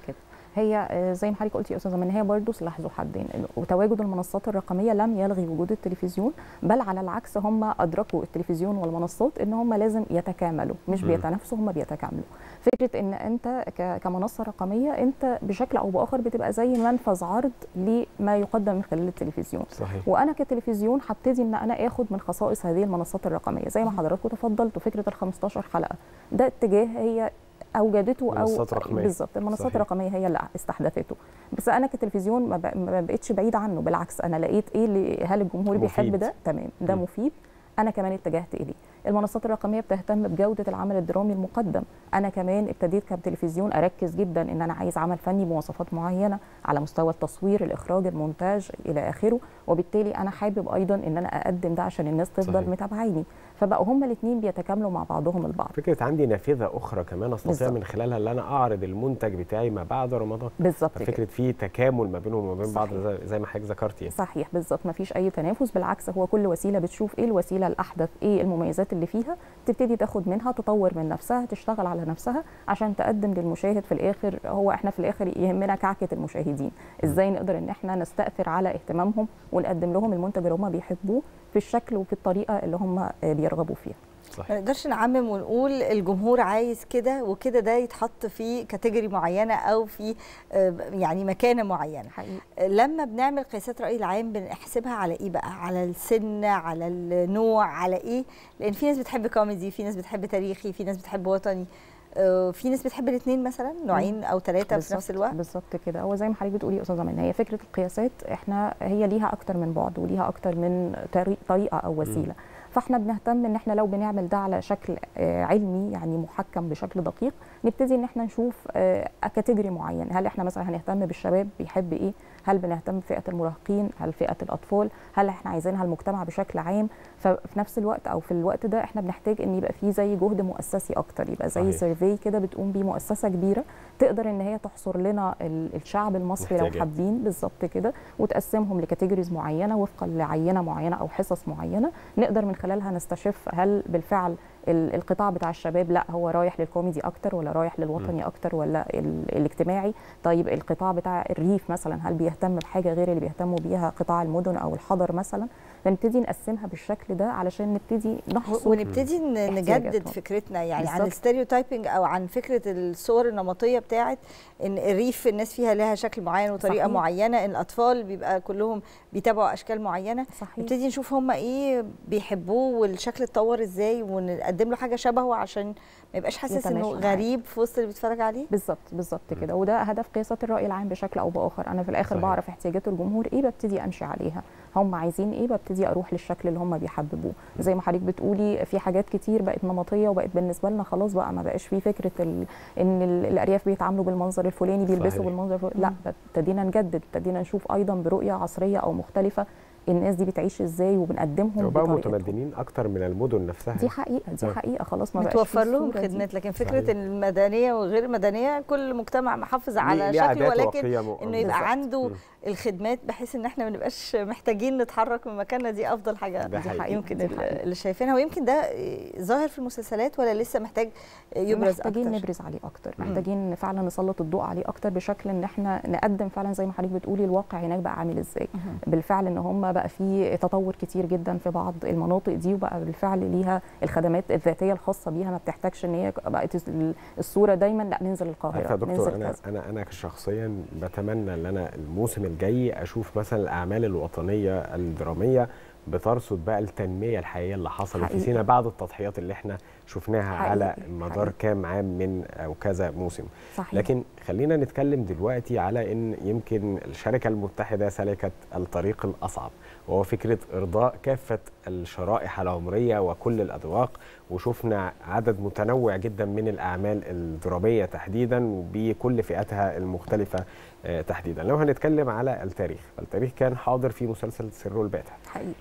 Speaker 9: هي آه، زي ما حضرتك قلتي يا استاذه من هي برضه سلاح ذو حدين وتواجد المنصات الرقميه لم يلغي وجود التلفزيون بل على العكس هم ادركوا التلفزيون والمنصات ان هم لازم يتكاملوا مش
Speaker 11: مم.
Speaker 9: بيتنافسوا هم بيتكاملوا فكره ان انت ك- كمنصه رقميه انت بشكل او باخر بتبقى زي منفذ عرض لما يقدم من خلال التلفزيون
Speaker 6: صحيح
Speaker 9: وانا كتلفزيون هبتدي ان انا اخد من خصائص هذه المنصات الرقميه زي ما حضراتكم تفضلتوا فكره ال 15 حلقه ده اتجاه هي اوجدته او
Speaker 6: منصات رقمية.
Speaker 9: بالظبط المنصات
Speaker 6: صحيح.
Speaker 9: الرقميه هي اللي استحدثته بس انا كتلفزيون ما ب- ما بقتش بعيده عنه بالعكس انا لقيت ايه اللي هل الجمهور بيحب
Speaker 6: مفيد.
Speaker 9: ده تمام ده
Speaker 6: مم.
Speaker 9: مفيد انا كمان اتجهت اليه المنصات الرقميه بتهتم بجوده العمل الدرامي المقدم انا كمان ابتديت كتلفزيون اركز جدا ان انا عايز عمل فني بمواصفات معينه على مستوى التصوير الاخراج المونتاج الى اخره وبالتالي انا حابب ايضا ان انا اقدم ده عشان الناس تفضل
Speaker 6: صحيح.
Speaker 9: متابعيني فبقوا هما الاثنين بيتكاملوا مع بعضهم البعض
Speaker 6: فكره عندي نافذه اخرى كمان استطيع
Speaker 9: بالظبط.
Speaker 6: من خلالها ان انا اعرض المنتج بتاعي ما بعد رمضان
Speaker 9: بالظبط
Speaker 6: فكره
Speaker 9: كده.
Speaker 6: في تكامل ما بينهم وما بين بعض
Speaker 9: صحيح.
Speaker 6: زي- زي ما حضرتك ذكرتي يعني.
Speaker 9: صحيح بالظبط ما فيش اي تنافس بالعكس هو كل وسيله بتشوف ايه الوسيله الاحدث ايه المميزات اللي فيها تبتدي تاخد منها تطور من نفسها تشتغل على نفسها عشان تقدم للمشاهد في الاخر هو احنا في الاخر يهمنا كعكه المشاهدين ازاي نقدر ان احنا نستاثر على اهتمامهم ونقدم لهم المنتج اللي هم بيحبوه في الشكل وفي الطريقه اللي هم بيرغبوا فيها
Speaker 5: ما نقدرش نعمم ونقول الجمهور عايز كده وكده ده يتحط في كاتيجوري معينه او في آه، يعني مكانه معينه
Speaker 9: حقيقي.
Speaker 5: لما بنعمل قياسات الراي العام بنحسبها على ايه بقى على السن على النوع على ايه لان في ناس بتحب كوميدي في ناس بتحب تاريخي في ناس بتحب وطني آه، في ناس بتحب الاثنين مثلا نوعين او ثلاثه في
Speaker 9: بالظبط-
Speaker 5: نفس الوقت
Speaker 9: بالظبط كده هو زي ما حضرتك بتقولي يا استاذه منى هي فكره القياسات احنا هي ليها اكتر من بعد وليها اكتر من طريق- طريقه او وسيله فاحنا بنهتم ان احنا لو بنعمل ده على شكل آه، علمي يعني محكم بشكل دقيق نبتدي ان احنا نشوف آه، كاتيجوري معين هل احنا مثلا هنهتم بالشباب بيحب ايه هل بنهتم بفئه المراهقين هل فئه الاطفال هل احنا عايزينها المجتمع بشكل عام ففي نفس الوقت او في الوقت ده احنا بنحتاج ان يبقى في زي جهد مؤسسي اكتر يبقى زي
Speaker 6: صحيح.
Speaker 9: سيرفي كده بتقوم بيه مؤسسه كبيره تقدر ان هي تحصر لنا ال- الشعب المصري لو
Speaker 6: محتاجات.
Speaker 9: حابين بالظبط كده وتقسمهم لكاتيجوريز معينه وفقا لعينه معينه او حصص معينه نقدر من خلالها نستشف هل بالفعل ال- القطاع بتاع الشباب لا هو رايح للكوميدي اكتر ولا رايح للوطني اكتر ولا ال- الاجتماعي طيب القطاع بتاع الريف مثلا هل بيهتم بحاجه غير اللي بيهتموا بيها قطاع المدن او الحضر مثلا فنبتدي نقسمها بالشكل ده علشان نبتدي نحصر
Speaker 5: ونبتدي ن- نجدد
Speaker 9: احتياجاتهم.
Speaker 5: فكرتنا يعني عن
Speaker 9: بالظبط.
Speaker 5: الستيريوتايبنج او عن فكره الصور النمطيه بتاعت ان الريف الناس فيها لها شكل معين وطريقه
Speaker 9: صحيح.
Speaker 5: معينه ان الاطفال بيبقى كلهم بيتابعوا اشكال معينه
Speaker 9: صحيح.
Speaker 5: نبتدي نشوف هم ايه بيحبوه والشكل اتطور ازاي ونقدم له حاجه شبهه عشان ما يبقاش حاسس انه
Speaker 9: يتماشى معاه.
Speaker 5: غريب في وسط اللي بيتفرج عليه
Speaker 9: بالظبط بالظبط كده وده هدف قياسات الراي العام بشكل او باخر انا في الاخر
Speaker 6: صحيح.
Speaker 9: بعرف احتياجات الجمهور ايه ببتدي امشي عليها هم عايزين ايه ببتدي اروح للشكل اللي هم بيحببوه زي ما حضرتك بتقولي في حاجات كتير بقت نمطيه وبقت بالنسبه لنا خلاص بقى ما بقاش في فكره ال... ان ال- الارياف بيتعاملوا بالمنظر الفلاني بيلبسوا
Speaker 6: صحيح.
Speaker 9: بالمنظر الفلاني لا ابتدينا نجدد ابتدينا نشوف ايضا برؤيه عصريه او مختلفه الناس دي بتعيش ازاي وبنقدمهم
Speaker 6: وبقوا
Speaker 9: بطريقتهم.
Speaker 6: متمدنين اكتر من المدن نفسها
Speaker 9: دي حقيقه دي
Speaker 6: آه.
Speaker 9: حقيقه خلاص ما بقاش
Speaker 5: متوفر
Speaker 9: في
Speaker 5: لهم
Speaker 9: الصورة دي.
Speaker 5: خدمات لكن فكره
Speaker 6: صحيح.
Speaker 5: ان المدنيه وغير المدنيه كل مجتمع محافظ على
Speaker 6: ليه
Speaker 5: شكله
Speaker 6: عادات
Speaker 5: ولكن
Speaker 6: وقيم و-
Speaker 5: انه يبقى
Speaker 6: بالظبط.
Speaker 5: عنده
Speaker 6: مم.
Speaker 5: الخدمات بحيث ان احنا ما نبقاش محتاجين نتحرك من مكاننا دي افضل حاجه
Speaker 6: ده حقيقي.
Speaker 5: يمكن
Speaker 9: دي
Speaker 5: ال-
Speaker 9: حقيقي.
Speaker 5: اللي شايفينها ويمكن ده ظاهر في المسلسلات ولا لسه محتاج يبرز
Speaker 9: محتاجين
Speaker 5: اكتر
Speaker 9: نبرز عليه اكتر
Speaker 5: مم.
Speaker 9: محتاجين فعلا نسلط الضوء عليه اكتر بشكل ان احنا نقدم فعلا زي ما حضرتك بتقولي الواقع هناك بقى عامل ازاي بالفعل ان هم بقى في تطور كتير جدا في بعض المناطق دي وبقى بالفعل ليها الخدمات الذاتيه الخاصه بيها ما بتحتاجش ان هي بقت ال- الصوره دايما لا ننزل القاهره
Speaker 6: عارفه يا دكتور
Speaker 9: ننزل
Speaker 6: انا
Speaker 9: كذا.
Speaker 6: انا انا شخصيا بتمنى ان انا الموسم الجاي اشوف مثلا الاعمال الوطنيه الدراميه بترصد بقى التنميه الحقيقيه اللي حصلت في
Speaker 9: حقيقي.
Speaker 6: سينا بعد التضحيات اللي احنا شفناها
Speaker 9: حقيقي.
Speaker 6: على مدار
Speaker 9: حقيقي.
Speaker 6: كام عام من او كذا موسم
Speaker 9: صحيح.
Speaker 6: لكن خلينا نتكلم دلوقتي على ان يمكن الشركه المتحده سلكت الطريق الاصعب وهو فكره ارضاء كافه الشرائح العمريه وكل الاذواق وشفنا عدد متنوع جدا من الاعمال الدراميه تحديدا وبكل فئاتها المختلفه آه، تحديدا لو هنتكلم على التاريخ فالتاريخ كان حاضر في مسلسل سر الباتع
Speaker 9: حقيقي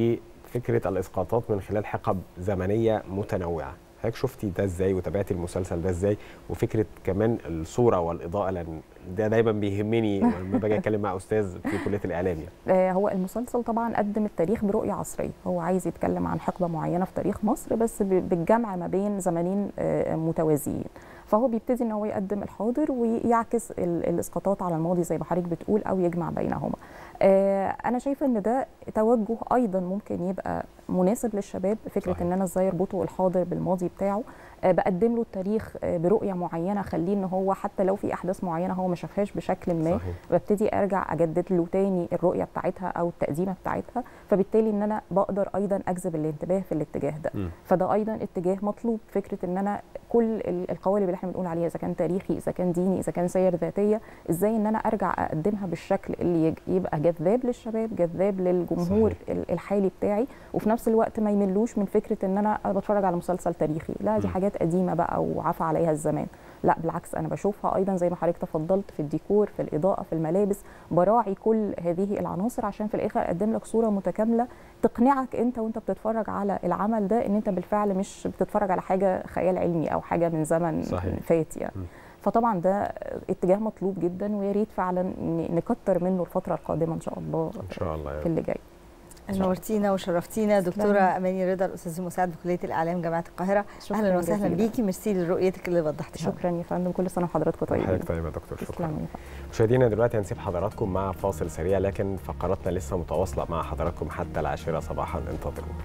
Speaker 6: وفكره الاسقاطات من خلال حقب زمنيه متنوعه حضرتك شفتي ده ازاي وتابعتي المسلسل ده ازاي وفكره كمان الصوره والاضاءه لان ده دايما بيهمني لما باجي اتكلم مع استاذ في كليه الاعلام يعني
Speaker 9: آه، هو المسلسل طبعا قدم التاريخ برؤيه عصريه هو عايز يتكلم عن حقبه معينه في تاريخ مصر بس ب- بالجمع ما بين زمنين آه، متوازيين فهو بيبتدي ان هو يقدم الحاضر ويعكس ال- الاسقاطات على الماضي زي ما حضرتك بتقول او يجمع بينهما آه، انا شايفه ان ده توجه ايضا ممكن يبقى مناسب للشباب فكره
Speaker 6: صحيح.
Speaker 9: ان انا ازاي اربطه الحاضر بالماضي بتاعه آه، بقدم له التاريخ آه، برؤيه معينه اخليه ان هو حتى لو في احداث معينه هو ما شافهاش بشكل ما
Speaker 6: صحيح.
Speaker 9: ببتدي ارجع اجدد له تاني الرؤيه بتاعتها او التقديمه بتاعتها فبالتالي ان انا بقدر ايضا اجذب الانتباه في الاتجاه ده
Speaker 6: مم.
Speaker 9: فده ايضا اتجاه مطلوب فكره ان انا كل ال- القوالب اللي احنا بنقول عليها اذا كان تاريخي اذا كان ديني اذا كان سير ذاتيه ازاي ان انا ارجع اقدمها بالشكل اللي يج- يبقى جذاب للشباب جذاب للجمهور ال- الحالي بتاعي وفي نفس الوقت ما يملوش من فكره ان انا بتفرج على مسلسل تاريخي لا دي
Speaker 6: مم.
Speaker 9: حاجات قديمه بقى وعفى عليها الزمان لا بالعكس انا بشوفها ايضا زي ما حضرتك تفضلت في الديكور في الاضاءه في الملابس براعي كل هذه العناصر عشان في الاخر اقدم لك صوره متكامله تقنعك انت وانت بتتفرج على العمل ده ان انت بالفعل مش بتتفرج على حاجه خيال علمي او حاجه من زمن
Speaker 6: صحيح.
Speaker 9: فات يعني فطبعا ده اتجاه مطلوب جدا ويا ريت فعلا ن- نكتر منه الفتره القادمه ان شاء الله
Speaker 6: ان شاء الله يا
Speaker 9: في اللي جاي
Speaker 5: نورتينا وشرفتينا دكتوره
Speaker 9: تسلمي.
Speaker 5: اماني رضا الاستاذ المساعد بكليه الاعلام جامعه القاهره
Speaker 9: شكراً
Speaker 5: اهلا وسهلا
Speaker 9: جزيلاً.
Speaker 5: بيكي ميرسي لرؤيتك اللي وضحتيها
Speaker 9: شكرا يا فندم كل سنه وحضراتكم طيبين
Speaker 6: حضرتك طيب يا دكتور شكرا
Speaker 9: تسلمي يا فندم.
Speaker 6: مشاهدينا دلوقتي هنسيب حضراتكم مع فاصل سريع لكن فقراتنا لسه متواصله مع حضراتكم حتى العاشره صباحا انتظرونا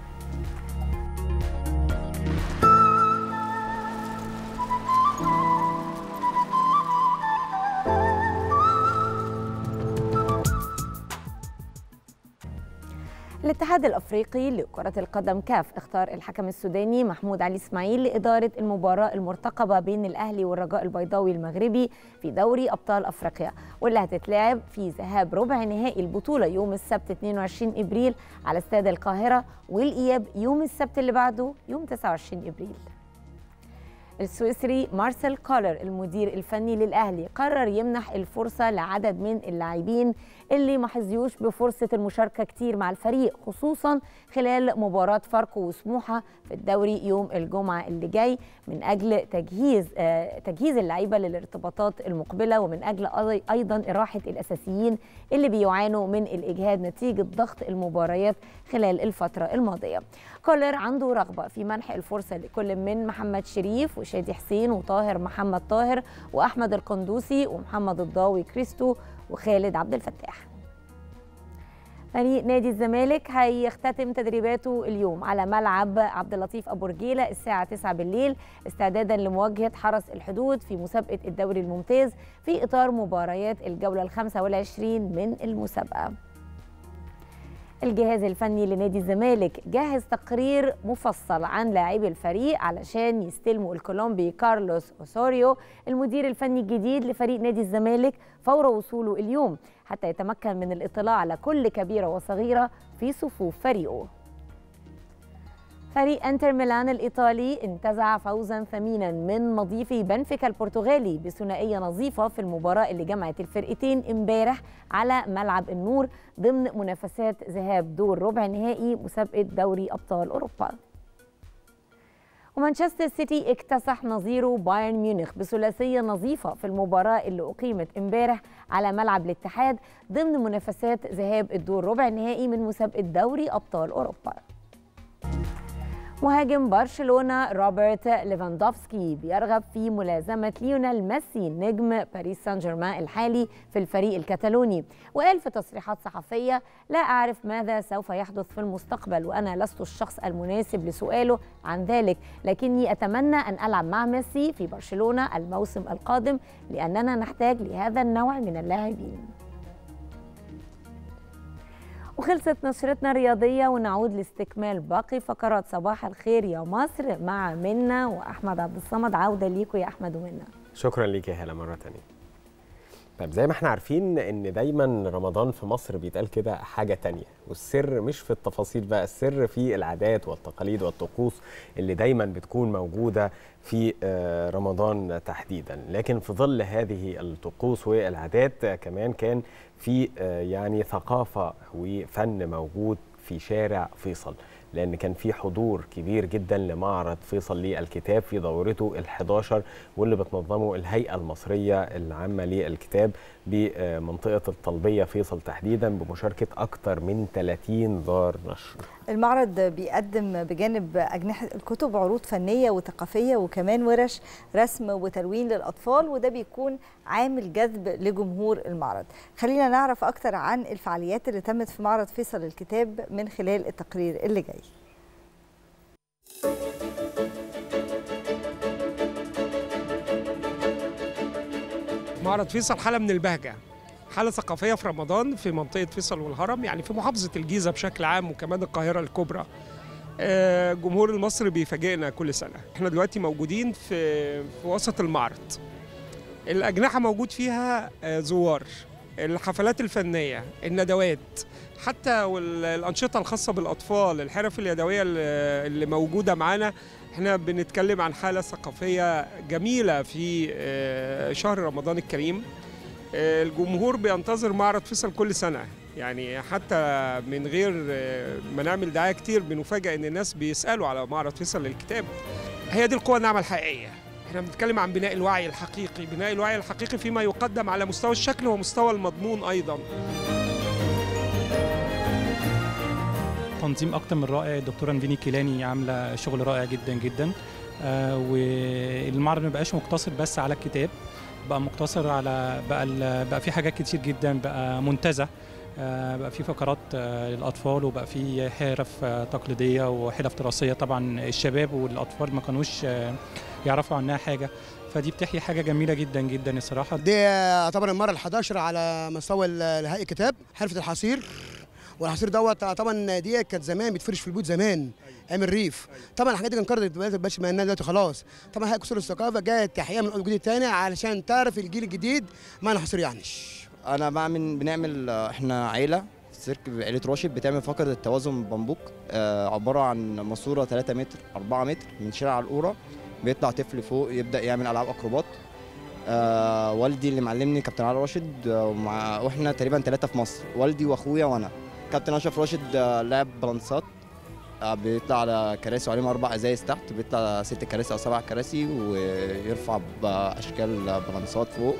Speaker 2: الاتحاد الافريقي لكره القدم كاف اختار الحكم السوداني محمود علي اسماعيل لاداره المباراه المرتقبه بين الاهلي والرجاء البيضاوي المغربي في دوري ابطال افريقيا واللي هتتلعب في ذهاب ربع نهائي البطوله يوم السبت 22 ابريل على استاد القاهره والاياب يوم السبت اللي بعده يوم 29 ابريل السويسري مارسيل كولر المدير الفني للأهلي قرر يمنح الفرصة لعدد من اللاعبين اللي ما حظيوش بفرصة المشاركة كتير مع الفريق خصوصا خلال مباراة فاركو وسموحة في الدوري يوم الجمعة اللي جاي من أجل تجهيز آه تجهيز اللعيبة للارتباطات المقبلة ومن أجل أي- أيضا إراحة الأساسيين اللي بيعانوا من الإجهاد نتيجة ضغط المباريات خلال الفترة الماضية كولر عنده رغبة في منح الفرصة لكل من محمد شريف وشادي حسين وطاهر محمد طاهر وأحمد القندوسي ومحمد الضاوي كريستو وخالد عبد الفتاح فريق نادي الزمالك هيختتم تدريباته اليوم على ملعب عبد اللطيف ابو رجيله الساعه 9 بالليل استعدادا لمواجهه حرس الحدود في مسابقه الدوري الممتاز في اطار مباريات الجوله ال 25 من المسابقه. الجهاز الفني لنادي الزمالك جهز تقرير مفصل عن لاعبي الفريق علشان يستلموا الكولومبي كارلوس اوسوريو المدير الفني الجديد لفريق نادي الزمالك فور وصوله اليوم حتى يتمكن من الاطلاع على كل كبيره وصغيره في صفوف فريقه فريق انتر ميلان الايطالي انتزع فوزا ثمينا من مضيفي بنفيكا البرتغالي بثنائيه نظيفه في المباراه اللي جمعت الفرقتين امبارح على ملعب النور ضمن منافسات ذهاب دور ربع نهائي مسابقه دوري ابطال اوروبا ومانشستر سيتي اكتسح نظيره بايرن ميونخ بثلاثيه نظيفه في المباراه اللي اقيمت امبارح على ملعب الاتحاد ضمن منافسات ذهاب الدور ربع النهائي من مسابقه دوري ابطال اوروبا مهاجم برشلونة روبرت ليفاندوفسكي بيرغب في ملازمة ليونيل ميسي نجم باريس سان جيرمان الحالي في الفريق الكتالوني وقال في تصريحات صحفية لا أعرف ماذا سوف يحدث في المستقبل وأنا لست الشخص المناسب لسؤاله عن ذلك لكني أتمنى أن ألعب مع ميسي في برشلونة الموسم القادم لأننا نحتاج لهذا النوع من اللاعبين وخلصت نشرتنا الرياضية ونعود لاستكمال باقي فقرات صباح الخير يا مصر مع منا وأحمد عبد الصمد عودة ليكم يا أحمد ومنا
Speaker 6: شكرا ليك يا هلا مره تانية طيب زي ما احنا عارفين ان دايما رمضان في مصر بيتقال كده حاجه تانية والسر مش في التفاصيل بقى السر في العادات والتقاليد والطقوس اللي دايما بتكون موجوده في آه، رمضان تحديدا لكن في ظل هذه الطقوس والعادات آه، كمان كان في آه، يعني ثقافه وفن موجود في شارع فيصل لان كان في حضور كبير جدا لمعرض فيصل للكتاب في دورته ال11 واللي بتنظمه الهيئه المصريه العامه للكتاب بمنطقه الطلبيه فيصل تحديدا بمشاركه اكثر من 30 دار نشر
Speaker 5: المعرض بيقدم بجانب أجنحة الكتب عروض فنية وثقافية وكمان ورش رسم وتلوين للأطفال وده بيكون عامل جذب لجمهور المعرض خلينا نعرف أكتر عن الفعاليات اللي تمت في معرض فيصل الكتاب من خلال التقرير اللي جاي
Speaker 11: معرض فيصل حالة من البهجة حالة ثقافية في رمضان في منطقة فيصل والهرم يعني في محافظة الجيزة بشكل عام وكمان القاهرة الكبرى آه، جمهور المصري بيفاجئنا كل سنة احنا دلوقتي موجودين في, في وسط المعرض الأجنحة موجود فيها آه، زوار الحفلات الفنية الندوات حتى والأنشطة الخاصة بالأطفال الحرف اليدوية اللي اللي موجودة معانا احنا بنتكلم عن حالة ثقافية جميلة في آه، شهر رمضان الكريم آه، الجمهور بينتظر معرض فيصل كل سنة يعني حتى من غير آه، ما نعمل دعاية كتير بنفاجئ ان الناس بيسألوا على معرض فيصل للكتاب هي دي القوة الناعمة الحقيقية احنا بنتكلم عن بناء الوعي الحقيقي بناء الوعي الحقيقي فيما يقدم على مستوى الشكل ومستوى المضمون ايضا
Speaker 12: تنظيم اكتر من رائع الدكتوره نفيني كيلاني عامله شغل رائع جدا جدا آه والمعرض ما بقاش مقتصر بس على الكتاب بقى مقتصر على بقى ال- بقى في حاجات كتير جدا بقى منتزه آه، بقى في فقرات آه، للاطفال وبقى في حرف آه، تقليديه وحرف تراثيه طبعا الشباب والاطفال ما كانوش آه، يعرفوا عنها حاجه فدي بتحيي حاجه جميله جدا جدا الصراحه
Speaker 8: دي يعتبر المره ال11 على مستوى ال- نهائي كتاب حرفه الحصير والحصير دوت طبعا دي كانت زمان بتفرش في البيوت زمان ايام الريف طبعا الحاجات دي كانت انقرضت دلوقتي مبقاش معناها دلوقتي خلاص طبعا هيئه كسور الثقافه جايه تحية من الجديد الثاني علشان تعرف الجيل الجديد معنى الحصير يعنيش
Speaker 15: انا بعمل بنعمل احنا عيله سيرك عيله راشد بتعمل فقره التوازن بامبوك آه، عباره عن ماسوره 3 متر 4 متر من شارع القوره بيطلع طفل فوق يبدا يعمل العاب اكروبات آه، والدي اللي معلمني كابتن علي راشد آه، ومع واحنا تقريبا ثلاثه في مصر والدي واخويا وانا كابتن اشرف راشد آه، لعب بالانسات آه، بيطلع على كراسي وعليهم اربع ازايز تحت بيطلع ست كراسي او سبع كراسي ويرفع باشكال بالانسات فوق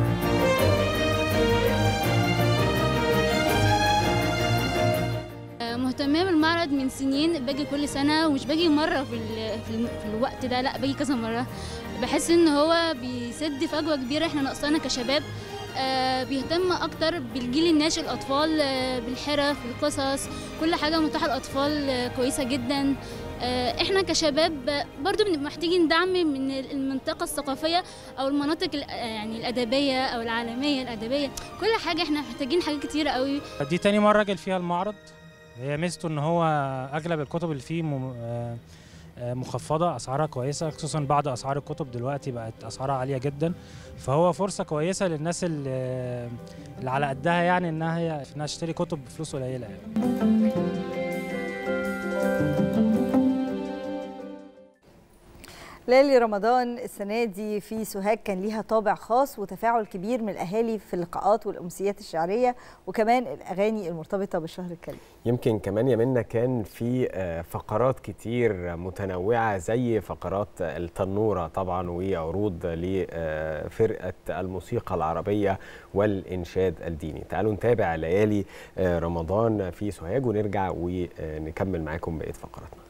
Speaker 24: مهتمة بالمعرض من سنين باجي كل سنة ومش باجي مرة في, ال... في, ال... في الوقت ده لا باجي كذا مرة بحس ان هو بيسد فجوة كبيرة احنا ناقصانا كشباب آه بيهتم اكتر بالجيل الناشئ الاطفال آه بالحرف القصص كل حاجة متاحة للاطفال آه كويسة جدا آه احنا كشباب آه، برضو بنبقى محتاجين دعم من المنطقة الثقافية او المناطق ال- آه، يعني الادبية او العالمية الادبية كل حاجة احنا محتاجين حاجات كتيرة قوي
Speaker 25: دي تاني مرة أجل فيها المعرض هي ميزته إن هو أغلب الكتب اللي فيه مم- آه، آه، مخفضة أسعارها كويسة خصوصا بعد أسعار الكتب دلوقتي بقت أسعارها عالية جدا فهو فرصة كويسة للناس اللي, اللي على قدها يعني إنها هي إنها تشتري كتب بفلوس قليلة يعني.
Speaker 5: ليالي رمضان السنة دي في سوهاج كان ليها طابع خاص وتفاعل كبير من الأهالي في اللقاءات والأمسيات الشعرية وكمان الأغاني المرتبطة بالشهر الكريم
Speaker 6: يمكن كمان يا منا كان في آه، فقرات كتير متنوعة زي فقرات التنورة طبعا وعروض لفرقة الموسيقى العربية والإنشاد الديني تعالوا نتابع ليالي آه، رمضان في سوهاج ونرجع ونكمل معاكم بقية فقراتنا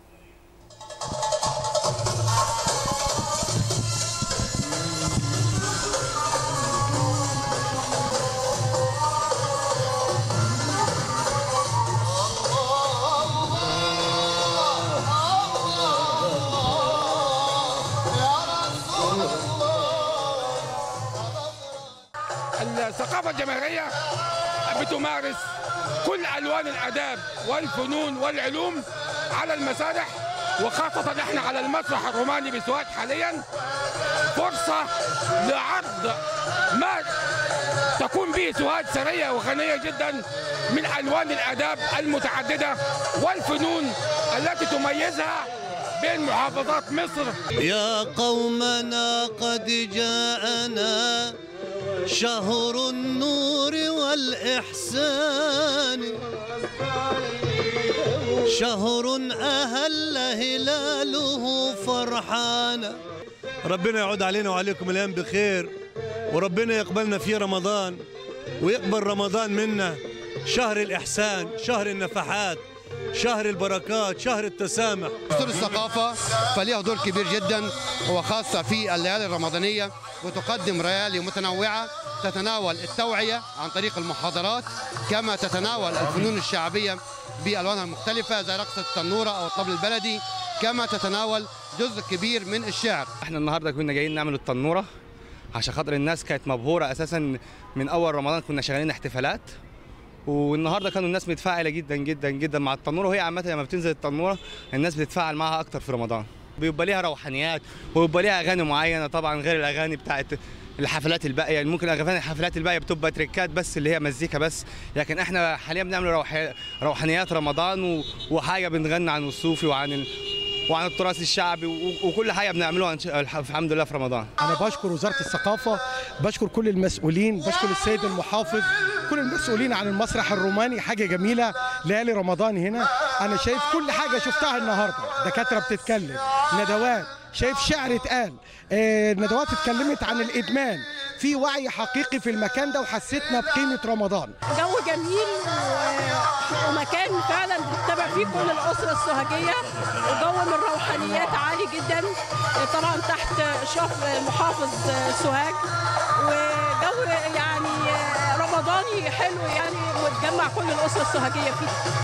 Speaker 26: الثقافة الجماهيرية بتمارس كل ألوان الآداب والفنون والعلوم على المسارح وخاصة احنا على المسرح الروماني بسوهاج حاليا فرصة لعرض ما تكون به سوهاج ثرية وغنية جدا من ألوان الآداب المتعددة والفنون التي تميزها بين محافظات مصر
Speaker 27: يا قومنا قد جاءنا شهر النور والإحسان شهر أهل هلاله فرحانا
Speaker 28: ربنا يعود علينا وعليكم الايام بخير وربنا يقبلنا في رمضان ويقبل رمضان منا شهر الاحسان شهر النفحات شهر البركات شهر التسامح
Speaker 3: دستور الثقافة فليها دور كبير جدا وخاصة في الليالي الرمضانية وتقدم ليالي متنوعة تتناول التوعية عن طريق المحاضرات كما تتناول الفنون الشعبية بألوانها المختلفة زي رقصة التنورة أو الطبل البلدي كما تتناول جزء كبير من الشعر
Speaker 10: احنا النهارده كنا جايين نعمل التنوره عشان خاطر الناس كانت مبهوره اساسا من اول رمضان كنا شغالين احتفالات والنهارده كانوا الناس متفاعله جدا جدا جدا مع التنوره وهي عامه لما بتنزل التنوره الناس بتتفاعل معاها اكتر في رمضان بيبقى ليها روحانيات وبيبقى ليها اغاني معينه طبعا غير الاغاني بتاعت الحفلات الباقيه يعني ممكن اغاني الحفلات الباقيه بتبقى تريكات بس اللي هي مزيكا بس لكن احنا حاليا بنعمل روح- روحانيات رمضان و- وحاجه بنغني عن الصوفي وعن ال... وعن التراث الشعبي و- وكل حاجه بنعملوها إن شاء- الحمد لله في رمضان
Speaker 16: أنا بشكر وزارة الثقافة بشكر كل المسؤولين بشكر السيد المحافظ كل المسؤولين عن المسرح الروماني حاجة جميلة ليالي رمضان هنا أنا شايف كل حاجة شفتها النهاردة دكاترة بتتكلم ندوات شايف شعر اتقال آه، ندوات اتكلمت عن الإدمان في وعي حقيقي في المكان ده وحسيتنا بقيمة رمضان
Speaker 17: جو جميل و- ومكان فعلا بتتابع فيه كل الاسره السوهاجيه وجو من الروحانيات عالي جدا طبعا تحت اشراف محافظ سوهاج وجو يعني رمضاني حلو يعني وتجمع كل الاسره السوهاجيه فيه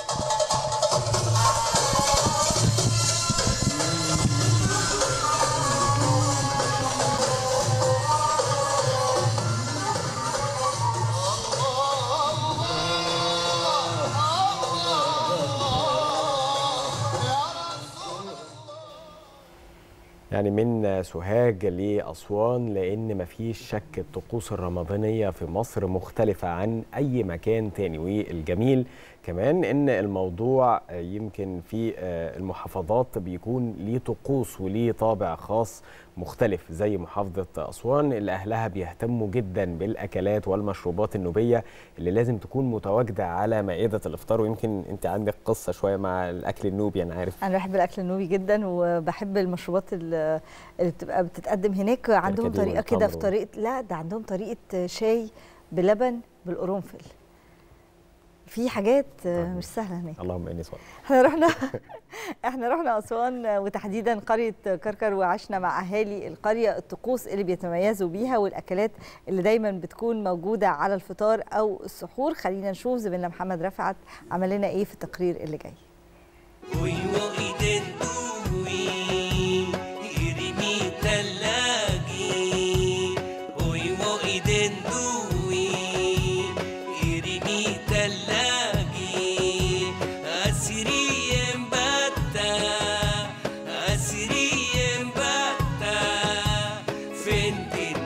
Speaker 6: يعني من سوهاج لأسوان لأن مفيش شك الطقوس الرمضانية في مصر مختلفة عن أي مكان تاني والجميل كمان إن الموضوع يمكن في المحافظات بيكون ليه طقوس وليه طابع خاص مختلف زي محافظة أسوان اللي أهلها بيهتموا جدا بالأكلات والمشروبات النوبية اللي لازم تكون متواجدة على مائدة الإفطار ويمكن أنت عندك قصة شوية مع الأكل النوبي أنا عارف
Speaker 5: انا بحب الاكل النوبي جدا وبحب المشروبات اللي اللي بتبقى بتتقدم هناك عندهم
Speaker 6: كركديه
Speaker 5: طريقه كده في
Speaker 6: والتمر.
Speaker 5: طريقه لا ده عندهم طريقه شاي بلبن بالقرنفل في حاجات مش سهله هناك
Speaker 6: اللهم إني صائم
Speaker 5: احنا رحنا احنا رحنا اسوان وتحديدا قريه كركر وعشنا مع اهالي القريه الطقوس اللي بيتميزوا بيها والاكلات اللي دايما بتكون موجوده على الفطار او السحور خلينا نشوف زميلنا محمد رفعت عمل لنا ايه في التقرير اللي جاي
Speaker 27: irimi talagi oiwo iden dui irimi talagi asiri embata asiri embata fentin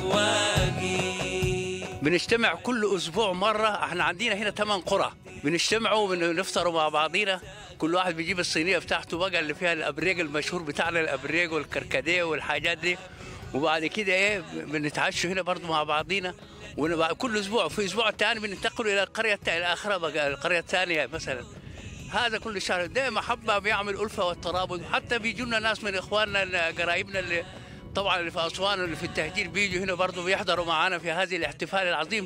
Speaker 27: tawagi
Speaker 18: بنجتمع كل اسبوع مره احنا عندنا هنا ثمان قرى بنجتمعوا ونفطروا مع بعضينا كل واحد بيجيب الصينيه بتاعته بقى اللي فيها الابريق المشهور بتاعنا الابريق والكركديه والحاجات دي وبعد كده ايه بنتعشوا هنا برضو مع بعضينا ونبقى كل اسبوع في اسبوع تاني بننتقلوا الى القريه التا- الاخرى بقى القريه الثانيه مثلا هذا كل شهر ده محبه بيعمل الفه والترابط حتى بيجوا لنا ناس من اخواننا قرايبنا اللي طبعا اللي في اسوان واللي في التهجير بيجوا هنا برضه بيحضروا معنا في هذه الاحتفال العظيم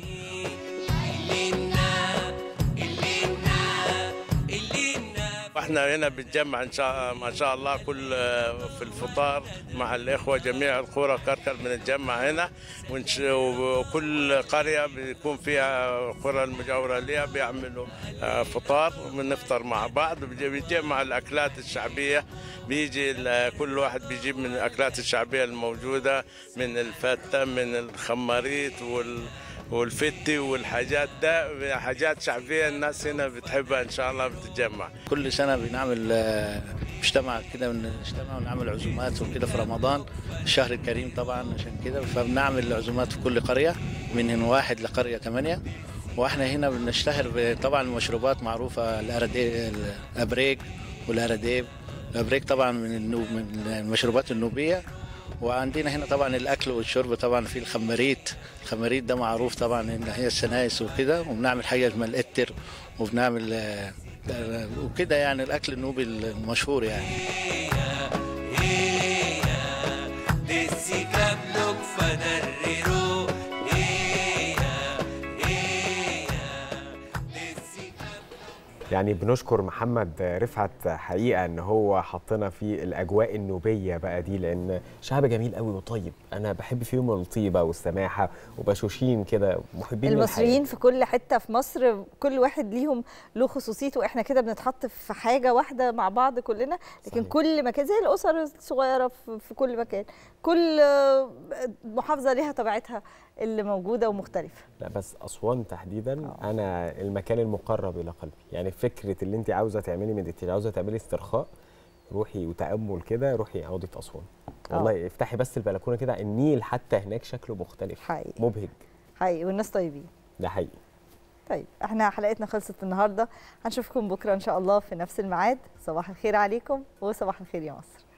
Speaker 19: واحنا هنا بنتجمع ان شاء ما شاء الله كل في الفطار مع الاخوه جميع القرى كركر بنتجمع هنا ونش- وكل قريه بيكون فيها قرى المجاوره ليها بيعملوا آه، فطار بنفطر مع بعض بيجي- بيجمع الاكلات الشعبيه بيجي ال- كل واحد بيجيب من الاكلات الشعبيه الموجوده من الفته من الخماريت وال والفتي والحاجات ده حاجات شعبيه الناس هنا بتحبها ان شاء الله بتتجمع
Speaker 18: كل سنه بنعمل آه، مجتمع كده بنجتمع ونعمل عزومات وكده في رمضان الشهر الكريم طبعا عشان كده فبنعمل عزومات في كل قريه من واحد لقريه ثمانيه واحنا هنا بنشتهر ب- طبعا المشروبات معروفه الأردي- الابريق والارديب الابريق طبعا من النوب من المشروبات النوبيه وعندنا هنا طبعا الاكل والشرب طبعا في الخماريت الخماريت ده معروف طبعا ان هي السنايس وكده وبنعمل حاجه اسمها الاتر وبنعمل آه، آه، وكده يعني الاكل النوبي المشهور يعني
Speaker 27: desi kablok fadarrero eya eya
Speaker 6: يعني بنشكر محمد رفعت حقيقه ان هو حطنا في الاجواء النوبيه بقى دي لان شعب جميل قوي وطيب انا بحب فيهم الطيبه والسماحه وبشوشين كده محبين
Speaker 5: المصريين
Speaker 6: للحياة.
Speaker 5: في كل حته في مصر كل واحد ليهم له خصوصيته احنا كده بنتحط في حاجه واحده مع بعض كلنا لكن صحيح. كل مكان زي الاسر الصغيره في في كل مكان كل آه، محافظه ليها طبيعتها اللي موجوده ومختلفه
Speaker 6: لا بس اسوان تحديدا أوه. انا المكان المقرب الى قلبي يعني فكره اللي انت عاوزه تعملي مديتيشن عاوزه تعملي استرخاء روحي وتامل كده روحي عوده اسوان والله افتحي بس البلكونه كده النيل حتى هناك شكله مختلف
Speaker 5: حقيقي
Speaker 6: مبهج
Speaker 5: حقيقي والناس طيبين
Speaker 6: ده حقيقي
Speaker 5: طيب احنا حلقتنا خلصت النهارده هنشوفكم بكره ان شاء الله في نفس الميعاد صباح الخير عليكم وصباح الخير يا مصر